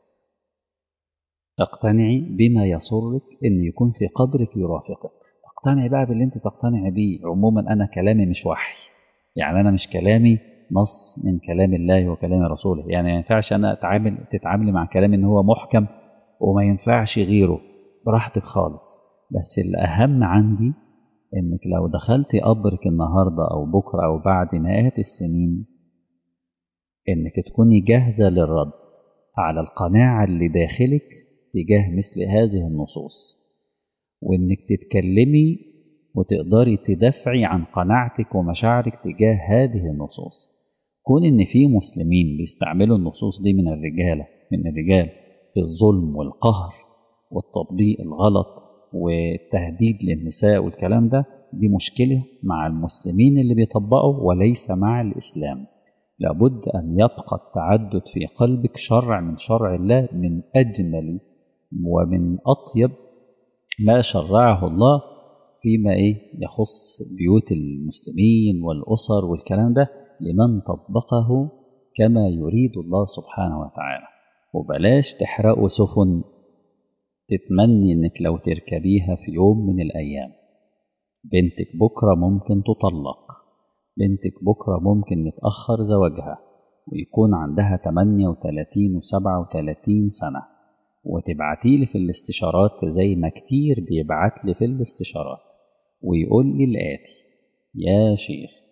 اقتنعي بما يسرك أن يكون في قبرك يرافقك اقتنعي بقى باللي انت تقتنعي بيه عموما أنا كلامي مش وحي يعني أنا مش كلامي نص من كلام الله وكلام رسوله يعني ما ينفعش أنا أتعامل تتعاملي مع كلام إن هو محكم وما ينفعش غيره براحتك خالص بس الأهم عندي إنك لو دخلتي قبرك النهاردة أو بكرة أو بعد مئات السنين إنك تكوني جاهزة للرد على القناعة اللي داخلك تجاه مثل هذه النصوص وإنك تتكلمي وتقدري تدافعي عن قناعتك ومشاعرك تجاه هذه النصوص كون إن في مسلمين بيستعملوا النصوص دي من الرجالة من الرجال في الظلم والقهر والتطبيق الغلط والتهديد للنساء والكلام ده دي مشكلة مع المسلمين اللي بيطبقوا وليس مع الإسلام لابد أن يبقى التعدد في قلبك شرع من شرع الله من أجمل ومن أطيب ما شرعه الله فيما إيه يخص بيوت المسلمين والأسر والكلام ده لمن طبقه كما يريد الله سبحانه وتعالى وبلاش تحرقوا سفن تتمني انك لو تركبيها في يوم من الايام بنتك بكره ممكن تطلق بنتك بكره ممكن يتاخر زواجها ويكون عندها 38 و37 سنه وتبعتي لي في الاستشارات زي ما كتير بيبعت لي في الاستشارات ويقول لي الآتي يا شيخ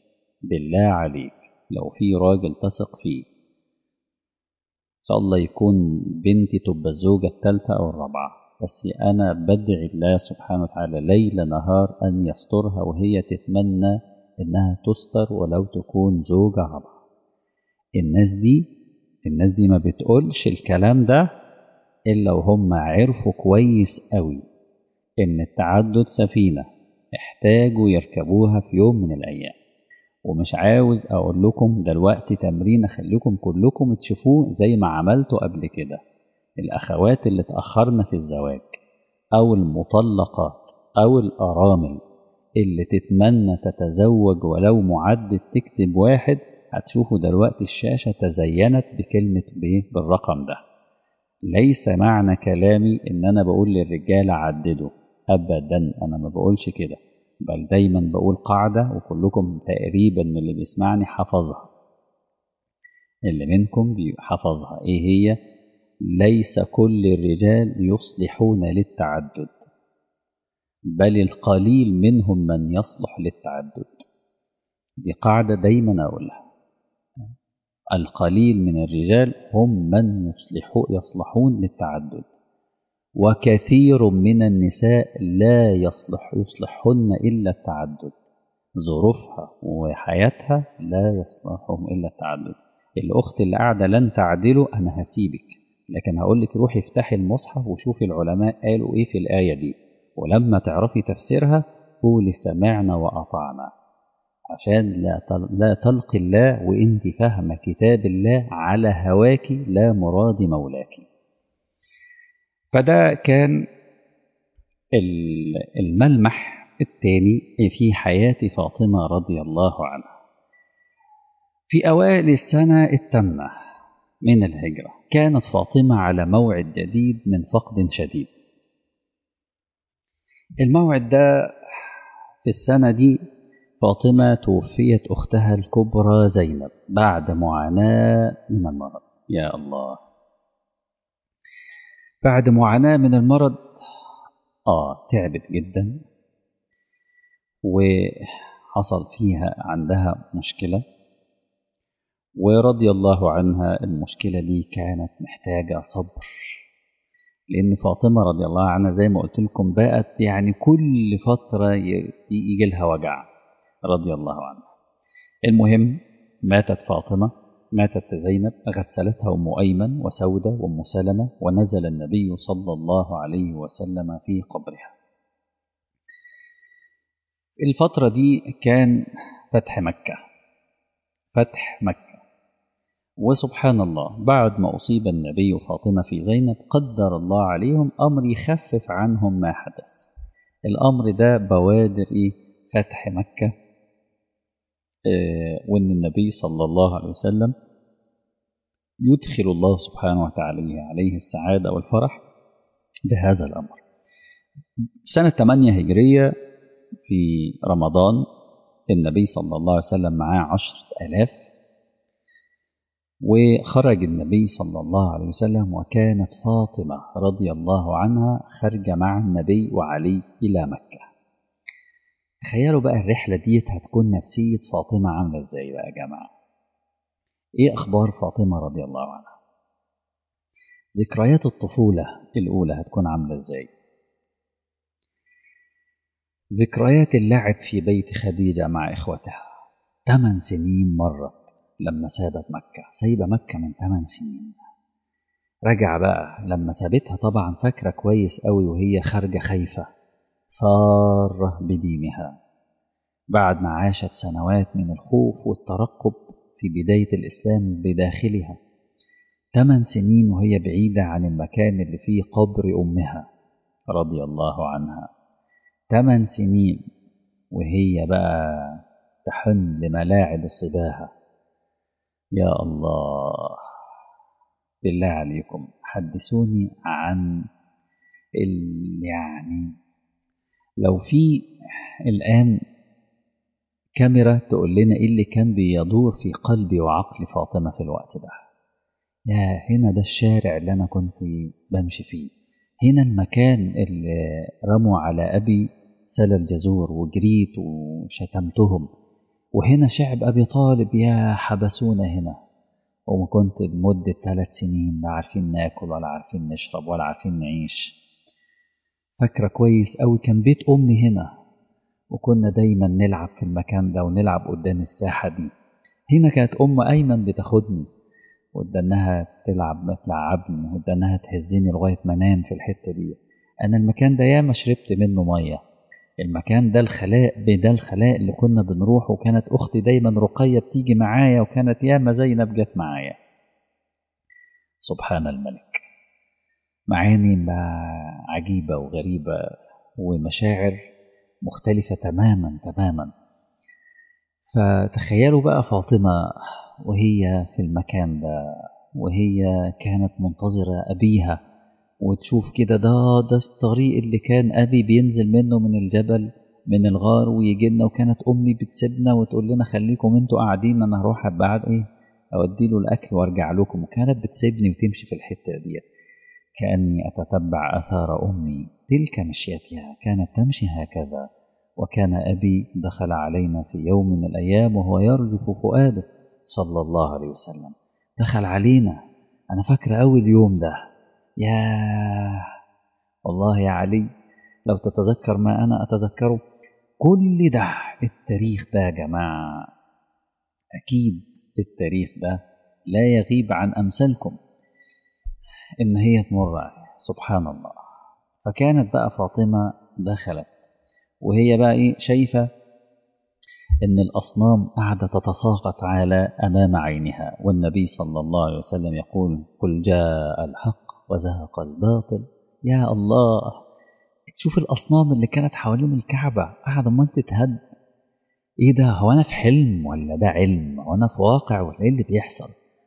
بالله عليك لو في راجل تثق فيه إن شاء الله يكون بنتي تبقى الزوجة الثالثة أو الرابعة بس أنا بدعي الله سبحانه وتعالى ليل نهار أن يسترها وهي تتمنى إنها تستر ولو تكون زوجة رابعة الناس دي الناس دي ما بتقولش الكلام ده إلا وهم عرفوا كويس قوي إن التعدد سفينة احتاجوا يركبوها في يوم من الأيام ومش عاوز أقول لكم دلوقتي تمرين أخليكم كلكم تشوفوه زي ما عملتوا قبل كده الأخوات اللي اتأخرنا في الزواج أو المطلقات أو الأرامل اللي تتمنى تتزوج ولو معدد تكتب واحد هتشوفوا دلوقتي الشاشة تزينت بكلمة ب بالرقم ده ليس معنى كلامي إن أنا بقول للرجالة عددوا أبدا أنا ما بقولش كده بل دايما بقول قاعدة وكلكم تقريبا من اللي بيسمعني حفظها اللي منكم حفظها إيه هي ليس كل الرجال يصلحون للتعدد بل القليل منهم من يصلح للتعدد دي قاعدة دايما أقولها القليل من الرجال هم من يصلحوا يصلحون للتعدد وكثير من النساء لا يصلح يصلحهن إلا التعدد ظروفها وحياتها لا يصلحهم إلا التعدد الأخت اللي قاعدة لن تعدله أنا هسيبك لكن هقول لك روحي افتحي المصحف وشوفي العلماء قالوا إيه في الآية دي ولما تعرفي تفسيرها قولي سمعنا وأطعنا عشان لا لا تلقي الله وانت فاهمه كتاب الله على هواك لا مراد مولاك فده كان الملمح الثاني في حياة فاطمة رضي الله عنها في أوائل السنة التامة من الهجرة كانت فاطمة على موعد جديد من فقد شديد الموعد ده في السنة دي فاطمة توفيت أختها الكبرى زينب بعد معاناة من المرض يا الله بعد معاناة من المرض آه تعبت جدا وحصل فيها عندها مشكلة ورضي الله عنها المشكلة دي كانت محتاجة صبر لأن فاطمة رضي الله عنها زي ما قلت لكم بقت يعني كل فترة يجي لها وجع رضي الله عنها المهم ماتت فاطمة ماتت زينب غسلتها أم أيمن وسودة وأم سلمة ونزل النبي صلى الله عليه وسلم في قبرها الفترة دي كان فتح مكة فتح مكة وسبحان الله بعد ما أصيب النبي فاطمة في زينب قدر الله عليهم أمر يخفف عنهم ما حدث الأمر ده بوادر إيه فتح مكة وأن النبي صلى الله عليه وسلم يدخل الله سبحانه وتعالى عليه السعادة والفرح بهذا الأمر سنة 8 هجرية في رمضان النبي صلى الله عليه وسلم معاه عشرة ألاف وخرج النبي صلى الله عليه وسلم وكانت فاطمة رضي الله عنها خارجة مع النبي وعلي إلى مكة تخيلوا بقى الرحلة ديت هتكون نفسية فاطمة عاملة ازاي بقى يا جماعة ايه اخبار فاطمة رضي الله عنها ذكريات الطفولة الأولى هتكون عاملة ازاي ذكريات اللعب في بيت خديجة مع إخوتها ثمان سنين مرت لما سابت مكة سايبة مكة من ثمان سنين رجع بقى لما سابتها طبعا فاكرة كويس قوي وهي خارجة خايفة فارة بدينها بعد ما عاشت سنوات من الخوف والترقب في بداية الإسلام بداخلها ثمان سنين وهي بعيدة عن المكان اللي فيه قبر أمها رضي الله عنها ثمان سنين وهي بقى تحن لملاعب الصباحة يا الله بالله عليكم حدثوني عن يعني لو في الآن كاميرا تقول لنا إيه اللي كان بيدور في قلبي وعقل فاطمة في الوقت ده يا هنا ده الشارع اللي أنا كنت بمشي فيه هنا المكان اللي رموا على أبي سل الجزور وجريت وشتمتهم وهنا شعب أبي طالب يا حبسونا هنا وما كنت لمدة ثلاث سنين لا عارفين ناكل ولا عارفين نشرب ولا عارفين نعيش فاكرة كويس أوي كان بيت أمي هنا وكنا دايما نلعب في المكان ده ونلعب قدام الساحة دي هنا كانت أم أيمن بتاخدني وإنها تلعب تلعبني وإنها تهزني لغاية ما أنام في الحتة دي أنا المكان ده ياما شربت منه مية المكان ده الخلاء ده الخلاء اللي كنا بنروح وكانت أختي دايما رقية بتيجي معايا وكانت ياما زينب جت معايا سبحان الملك معاني عجيبة وغريبة ومشاعر مختلفة تماما تماما فتخيلوا بقى فاطمة وهي في المكان ده وهي كانت منتظرة أبيها وتشوف كده ده ده الطريق اللي كان أبي بينزل منه من الجبل من الغار ويجي لنا وكانت أمي بتسيبنا وتقول لنا خليكم انتوا قاعدين أنا هروح بعد إيه أودي له الأكل وأرجع لكم وكانت بتسيبني وتمشي في الحتة ديت كأني أتتبع أثار أمي تلك مشيتها كانت تمشي هكذا وكان أبي دخل علينا في يوم من الأيام وهو يرجف فؤاده صلى الله عليه وسلم دخل علينا أنا فاكرة أول يوم ده يا والله يا علي لو تتذكر ما أنا أتذكره كل ده التاريخ ده يا جماعة أكيد التاريخ ده لا يغيب عن أمثالكم إن هي تمر عليه سبحان الله فكانت بقى فاطمة دخلت وهي بقى إيه شايفة إن الأصنام قاعدة تتساقط على أمام عينها والنبي صلى الله عليه وسلم يقول قل جاء الحق وزهق الباطل يا الله تشوف الأصنام اللي كانت حوالين الكعبة قاعدة ما تتهد إيه ده هو أنا في حلم ولا ده علم هو أنا في واقع ولا إيه اللي بيحصل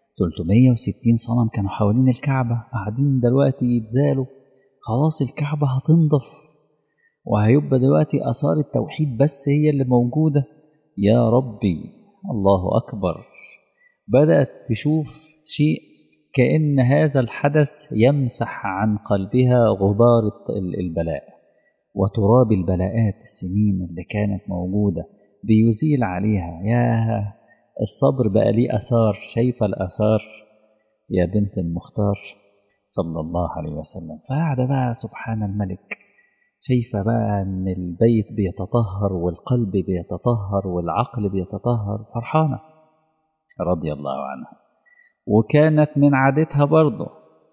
360 صنم كانوا حوالين الكعبة قاعدين دلوقتي يتزالوا خلاص الكعبة هتنضف وهيبقى دلوقتي آثار التوحيد بس هي اللي موجودة يا ربي الله أكبر بدأت تشوف شيء كأن هذا الحدث يمسح عن قلبها غبار البلاء وتراب البلاءات السنين اللي كانت موجودة بيزيل عليها يا الصبر بقى ليه أثار شايفة الأثار يا بنت المختار صلى الله عليه وسلم فقاعدة بقى سبحان الملك شايفة بقى أن البيت بيتطهر والقلب بيتطهر والعقل بيتطهر فرحانة رضي الله عنها وكانت من عادتها برضه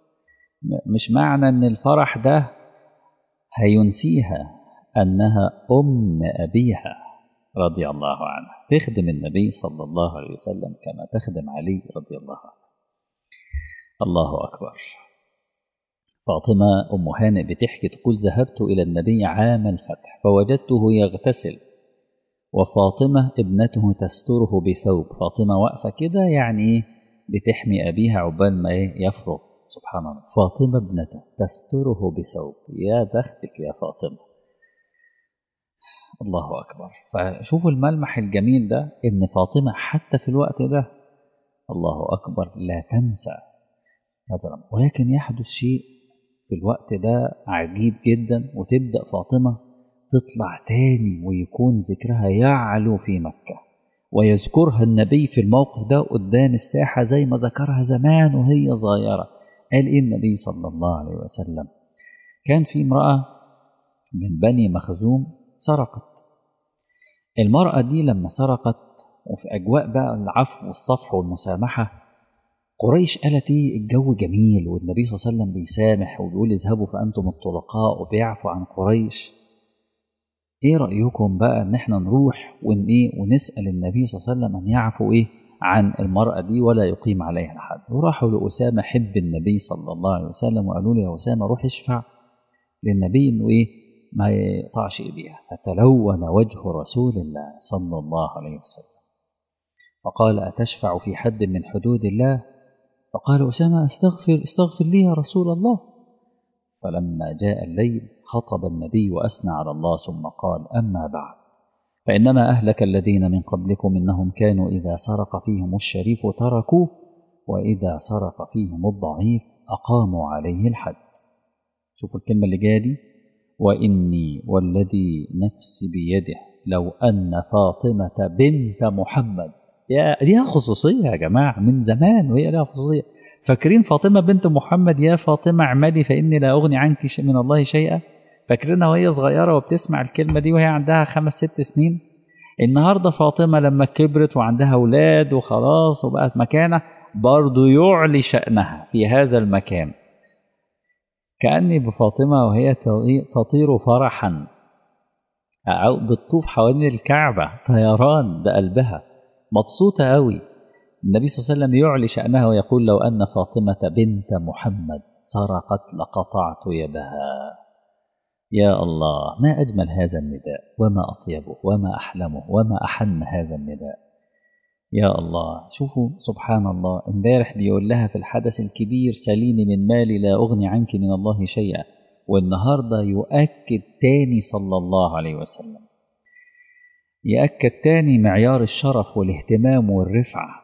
مش معنى أن الفرح ده هينسيها أنها أم أبيها رضي الله عنها تخدم النبي صلى الله عليه وسلم كما تخدم علي رضي الله عنه الله أكبر فاطمة أم هانئ بتحكي تقول ذهبت إلى النبي عام الفتح فوجدته يغتسل وفاطمة ابنته تستره بثوب فاطمة واقفة كده يعني بتحمي أبيها عقبال ما يفرغ سبحان الله فاطمة ابنته تستره بثوب يا بختك يا فاطمة الله أكبر فشوفوا الملمح الجميل ده إن فاطمة حتى في الوقت ده الله أكبر لا تنسى هذا ولكن يحدث شيء في الوقت ده عجيب جدا وتبدأ فاطمة تطلع تاني ويكون ذكرها يعلو في مكة ويذكرها النبي في الموقف ده قدام الساحة زي ما ذكرها زمان وهي صغيرة قال إيه النبي صلى الله عليه وسلم كان في امرأة من بني مخزوم سرقت المرأة دي لما سرقت وفي أجواء بقى العفو والصفح والمسامحة قريش قالت ايه الجو جميل والنبي صلى الله عليه وسلم بيسامح وبيقول اذهبوا فأنتم الطلقاء وبيعفو عن قريش ايه رأيكم بقى ان احنا نروح ون ايه ونسأل النبي صلى الله عليه وسلم ان يعفو ايه عن المرأة دي ولا يقيم عليها الحد وراحوا لأسامة حب النبي صلى الله عليه وسلم وقالوا له يا أسامة روح اشفع للنبي انه ايه ما يقطعش ايديها فتلون وجه رسول الله صلى الله عليه وسلم فقال أتشفع في حد من حدود الله فقال أسامة استغفر استغفر لي يا رسول الله فلما جاء الليل خطب النبي وأثنى على الله ثم قال أما بعد فإنما أهلك الذين من قبلكم إنهم كانوا إذا سرق فيهم الشريف تركوه وإذا سرق فيهم الضعيف أقاموا عليه الحد شوفوا الكلمة اللي جاية دي وإني والذي نفسي بيده لو أن فاطمة بنت محمد يا ليها خصوصية يا جماعة من زمان وهي لها خصوصية فاكرين فاطمة بنت محمد يا فاطمة اعملي فإني لا أغني عنك من الله شيئا فاكرينها وهي صغيرة وبتسمع الكلمة دي وهي عندها خمس ست سنين النهاردة فاطمة لما كبرت وعندها أولاد وخلاص وبقت مكانة برضو يعلي شأنها في هذا المكان كأني بفاطمة وهي تطير فرحا أو بتطوف حوالين الكعبة طيران بقلبها مبسوطة قوي النبي صلى الله عليه وسلم يعلي شأنها ويقول لو أن فاطمة بنت محمد سرقت لقطعت يدها يا الله ما أجمل هذا النداء وما أطيبه وما أحلمه وما أحن هذا النداء يا الله شوفوا سبحان الله امبارح بيقول لها في الحدث الكبير سليني من مالي لا أغني عنك من الله شيئا والنهاردة يؤكد تاني صلى الله عليه وسلم يأكد تاني معيار الشرف والاهتمام والرفعة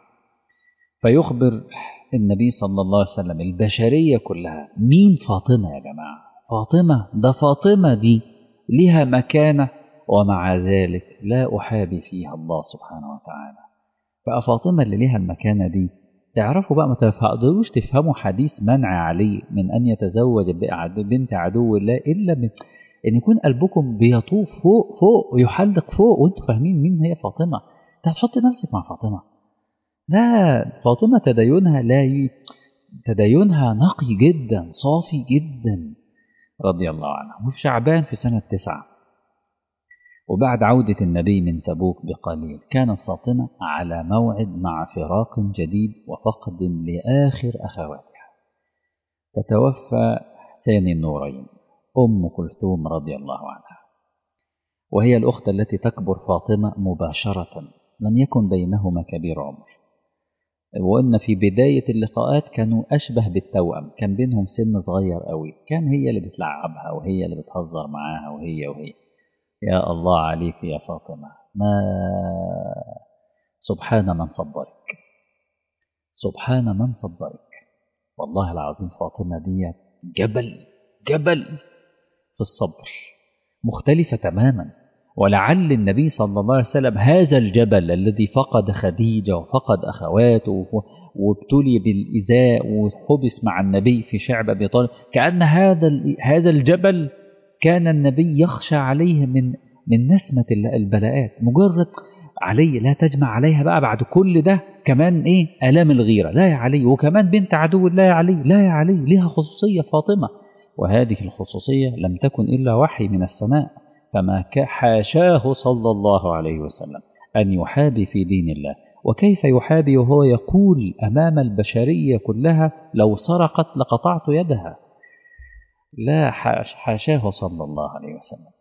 فيخبر النبي صلى الله عليه وسلم البشرية كلها مين فاطمة يا جماعة فاطمة ده فاطمة دي لها مكانة ومع ذلك لا أحابي فيها الله سبحانه وتعالى فأفاطمة اللي لها المكانة دي تعرفوا بقى ما تقدروش تفهموا حديث منع علي من أن يتزوج بنت عدو الله إلا من أن يكون قلبكم بيطوف فوق فوق ويحلق فوق وانتوا فاهمين مين هي فاطمة انت هتحط نفسك مع فاطمة لا فاطمة تدينها لا ي... تدينها نقي جدا صافي جدا رضي الله عنها وفي شعبان في سنة تسعة وبعد عودة النبي من تبوك بقليل كانت فاطمة على موعد مع فراق جديد وفقد لآخر أخواتها فتوفى ثاني النورين أم كلثوم رضي الله عنها وهي الأخت التي تكبر فاطمة مباشرة لم يكن بينهما كبير عمر وأن في بداية اللقاءات كانوا أشبه بالتوأم كان بينهم سن صغير قوي كان هي اللي بتلعبها وهي اللي بتهزر معاها وهي وهي يا الله عليك يا فاطمة ما سبحان من صبرك سبحان من صبرك والله العظيم فاطمة دي جبل جبل في الصبر مختلفة تماما ولعل النبي صلى الله عليه وسلم هذا الجبل الذي فقد خديجة وفقد أخواته وابتلي بالإزاء وحبس مع النبي في شعب أبي طالب كأن هذا هذا الجبل كان النبي يخشى عليه من من نسمة البلاءات مجرد علي لا تجمع عليها بقى بعد كل ده كمان ايه آلام الغيرة لا يا علي وكمان بنت عدو لا يا علي لا يا علي لها خصوصية فاطمة وهذه الخصوصية لم تكن إلا وحي من السماء فما حاشاه صلى الله عليه وسلم أن يحابي في دين الله وكيف يحابي وهو يقول أمام البشرية كلها لو سرقت لقطعت يدها لا حاشاه صلى الله عليه وسلم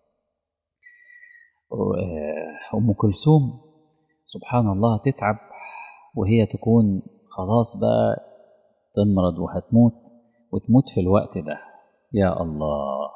أم كلثوم سبحان الله تتعب وهي تكون خلاص بقى تمرض وهتموت وتموت في الوقت ده يا الله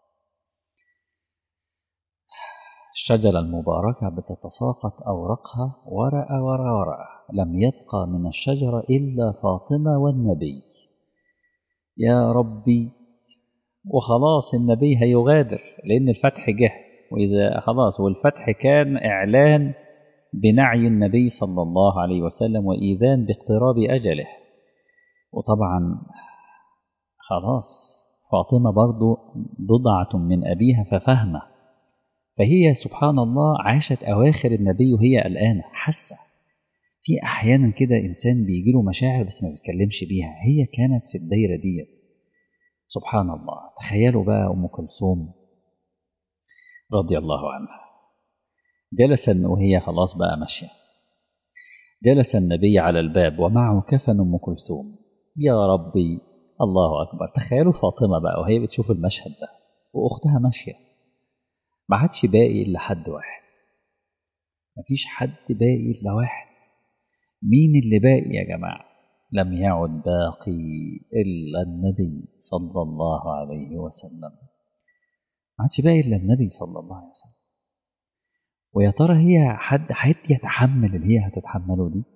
الشجرة المباركة بتتساقط أوراقها ورقة ورا ورقة لم يبقى من الشجرة إلا فاطمة والنبي يا ربي وخلاص النبي هيغادر لأن الفتح جه وإذا خلاص والفتح كان إعلان بنعي النبي صلى الله عليه وسلم وإيذان باقتراب أجله وطبعا خلاص فاطمة برضو بضعة من أبيها ففهمه فهي سبحان الله عاشت أواخر النبي وهي قلقانة حاسة في أحيانا كده إنسان بيجي له مشاعر بس ما بيتكلمش بيها هي كانت في الدايرة دي سبحان الله تخيلوا بقى أم كلثوم رضي الله عنها جلس وهي خلاص بقى ماشية جلس النبي على الباب ومعه كفن أم كلثوم يا ربي الله أكبر تخيلوا فاطمة بقى وهي بتشوف المشهد ده وأختها ماشية ما عادش باقي إلا حد واحد مفيش حد باقي إلا واحد مين اللي باقي يا جماعة لم يعد باقي إلا النبي صلى الله عليه وسلم ما عادش باقي إلا النبي صلى الله عليه وسلم ويا ترى هي حد حد يتحمل اللي هي هتتحمله دي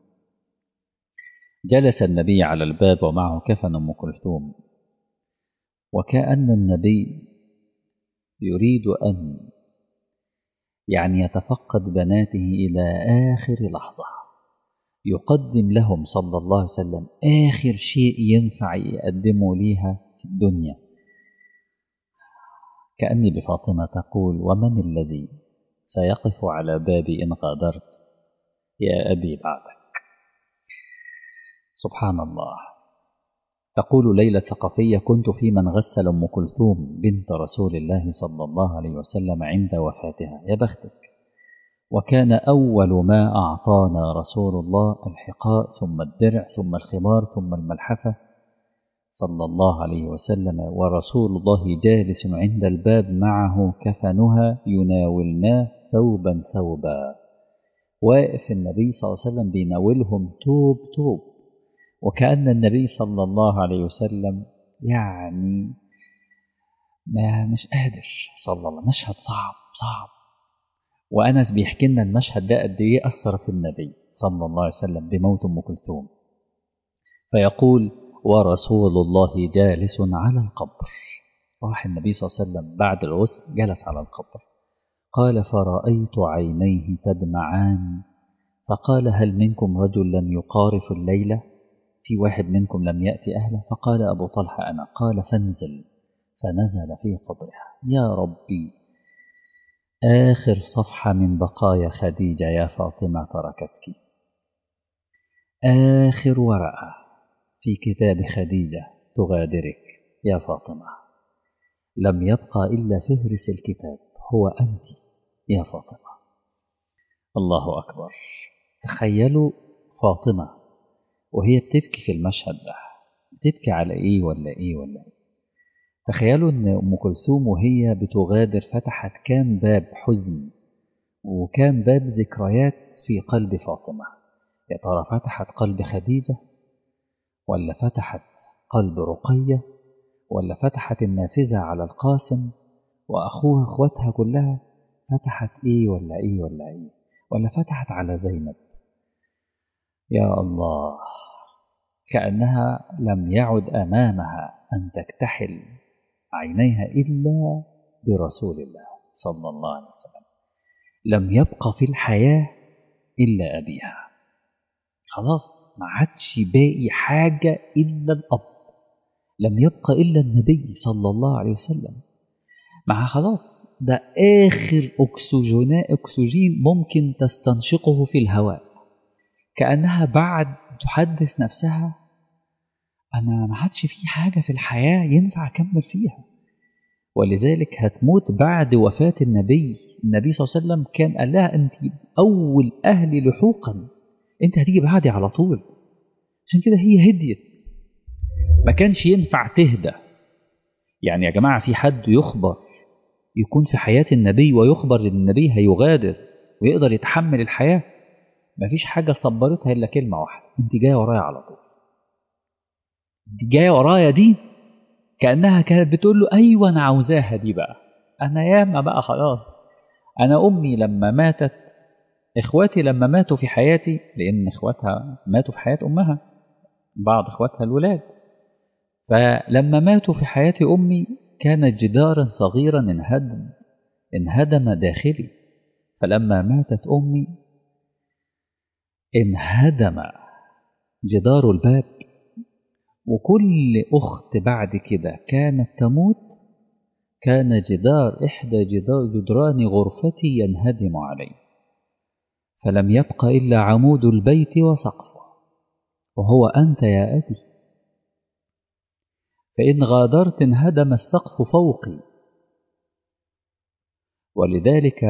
جلس النبي على الباب ومعه كفن أم كلثوم وكأن النبي يريد أن يعني يتفقد بناته إلى آخر لحظة يقدم لهم صلى الله عليه وسلم آخر شيء ينفع يقدمه ليها في الدنيا كأني بفاطمة تقول ومن الذي سيقف على بابي إن غادرت يا أبي بعدك سبحان الله تقول ليلى الثقفية كنت في من غسل أم كلثوم بنت رسول الله صلى الله عليه وسلم عند وفاتها يا بختك وكان أول ما أعطانا رسول الله الحقاء ثم الدرع ثم الخمار ثم الملحفة صلى الله عليه وسلم ورسول الله جالس عند الباب معه كفنها يناولناه ثوبا ثوبا واقف النبي صلى الله عليه وسلم بيناولهم توب توب وكأن النبي صلى الله عليه وسلم يعني ما مش قادر صلى الله مشهد صعب صعب وأنس بيحكي لنا المشهد ده قد إيه أثر في النبي صلى الله عليه وسلم بموت أم كلثوم فيقول ورسول الله جالس على القبر راح النبي صلى الله عليه وسلم بعد الغسل جلس على القبر قال فرأيت عينيه تدمعان فقال هل منكم رجل لم يقارف الليلة في واحد منكم لم يأتي أهله فقال أبو طلحة أنا قال فانزل فنزل في قبرها يا ربي آخر صفحة من بقايا خديجة يا فاطمة تركتك آخر ورقة في كتاب خديجة تغادرك يا فاطمة لم يبقى إلا فهرس الكتاب هو أنت يا فاطمة الله أكبر تخيلوا فاطمة وهي بتبكي في المشهد ده بتبكي على إيه ولا إيه ولا إيه تخيلوا ان ام كلثوم وهي بتغادر فتحت كام باب حزن وكام باب ذكريات في قلب فاطمه يا ترى فتحت قلب خديجه ولا فتحت قلب رقيه ولا فتحت النافذه على القاسم واخوها اخواتها كلها فتحت ايه ولا ايه ولا ايه ولا فتحت على زينب يا الله كانها لم يعد امامها ان تكتحل عينيها إلا برسول الله صلى الله عليه وسلم لم يبقى في الحياة إلا أبيها خلاص ما عادش باقي حاجة إلا الأب لم يبقى إلا النبي صلى الله عليه وسلم مع خلاص ده آخر أكسجين أكسجين ممكن تستنشقه في الهواء كأنها بعد تحدث نفسها أنا ما عادش في حاجة في الحياة ينفع أكمل فيها ولذلك هتموت بعد وفاة النبي النبي صلى الله عليه وسلم كان قال لها أنت أول أهلي لحوقا أنت هتيجي بعدي على طول عشان كده هي هديت ما كانش ينفع تهدى يعني يا جماعة في حد يخبر يكون في حياة النبي ويخبر ان النبي هيغادر ويقدر يتحمل الحياة مفيش حاجة صبرتها إلا كلمة واحدة أنت جاية ورايا على طول دي جايه ورايا دي كانها كانت بتقول له ايوه انا عاوزاها دي بقى انا ياما بقى خلاص انا امي لما ماتت اخواتي لما ماتوا في حياتي لان اخواتها ماتوا في حياه امها بعض اخواتها الولاد فلما ماتوا في حياه امي كان جدارا صغيرا انهدم انهدم داخلي فلما ماتت امي انهدم جدار الباب وكل أخت بعد كده كانت تموت كان جدار إحدى جدار جدران غرفتي ينهدم علي فلم يبق إلا عمود البيت وسقفه وهو أنت يا أبي فإن غادرت انهدم السقف فوقي ولذلك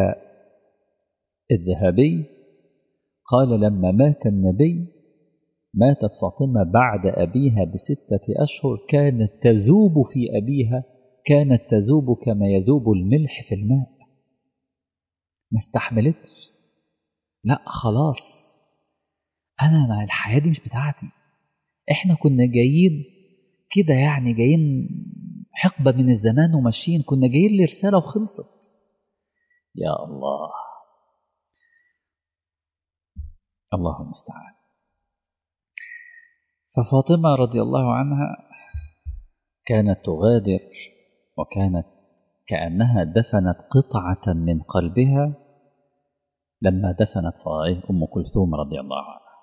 الذهبي قال لما مات النبي ماتت فاطمة بعد أبيها بستة أشهر كانت تذوب في أبيها كانت تذوب كما يذوب الملح في الماء ما استحملتش لا خلاص أنا ما الحياة دي مش بتاعتي إحنا كنا جايين كده يعني جايين حقبة من الزمان وماشيين كنا جايين لرسالة وخلصت يا الله الله المستعان ففاطمة رضي الله عنها كانت تغادر وكانت كأنها دفنت قطعة من قلبها لما دفنت أم كلثوم رضي الله عنها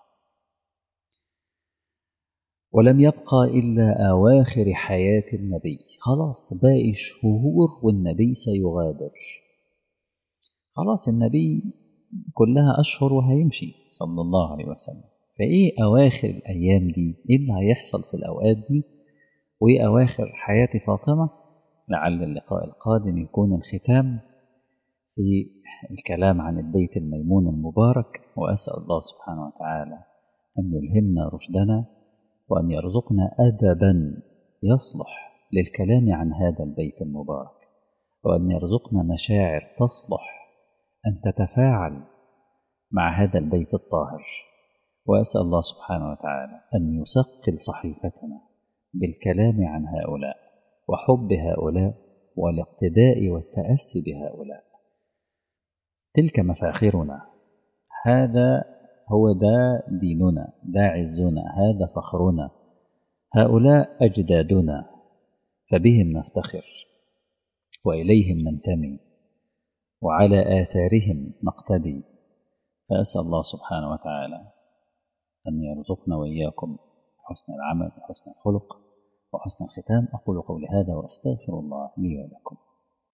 ولم يبقى إلا أواخر حياة النبي خلاص باقي شهور والنبي سيغادر خلاص النبي كلها أشهر وهيمشي صلى الله عليه وسلم فإيه أواخر الأيام دي إيه اللي هيحصل في الأوقات دي وإيه أواخر حياة فاطمة لعل اللقاء القادم يكون الختام في الكلام عن البيت الميمون المبارك وأسأل الله سبحانه وتعالى أن يلهمنا رشدنا وأن يرزقنا أدبا يصلح للكلام عن هذا البيت المبارك وأن يرزقنا مشاعر تصلح أن تتفاعل مع هذا البيت الطاهر وأسأل الله سبحانه وتعالى أن يثقل صحيفتنا بالكلام عن هؤلاء وحب هؤلاء والاقتداء والتأسي بهؤلاء تلك مفاخرنا هذا هو ده ديننا ده عزنا هذا فخرنا هؤلاء أجدادنا فبهم نفتخر وإليهم ننتمي وعلى آثارهم نقتدي فأسأل الله سبحانه وتعالى أن يرزقنا وإياكم حسن العمل وحسن الخلق وحسن الختام أقول قولي هذا وأستغفر الله لي ولكم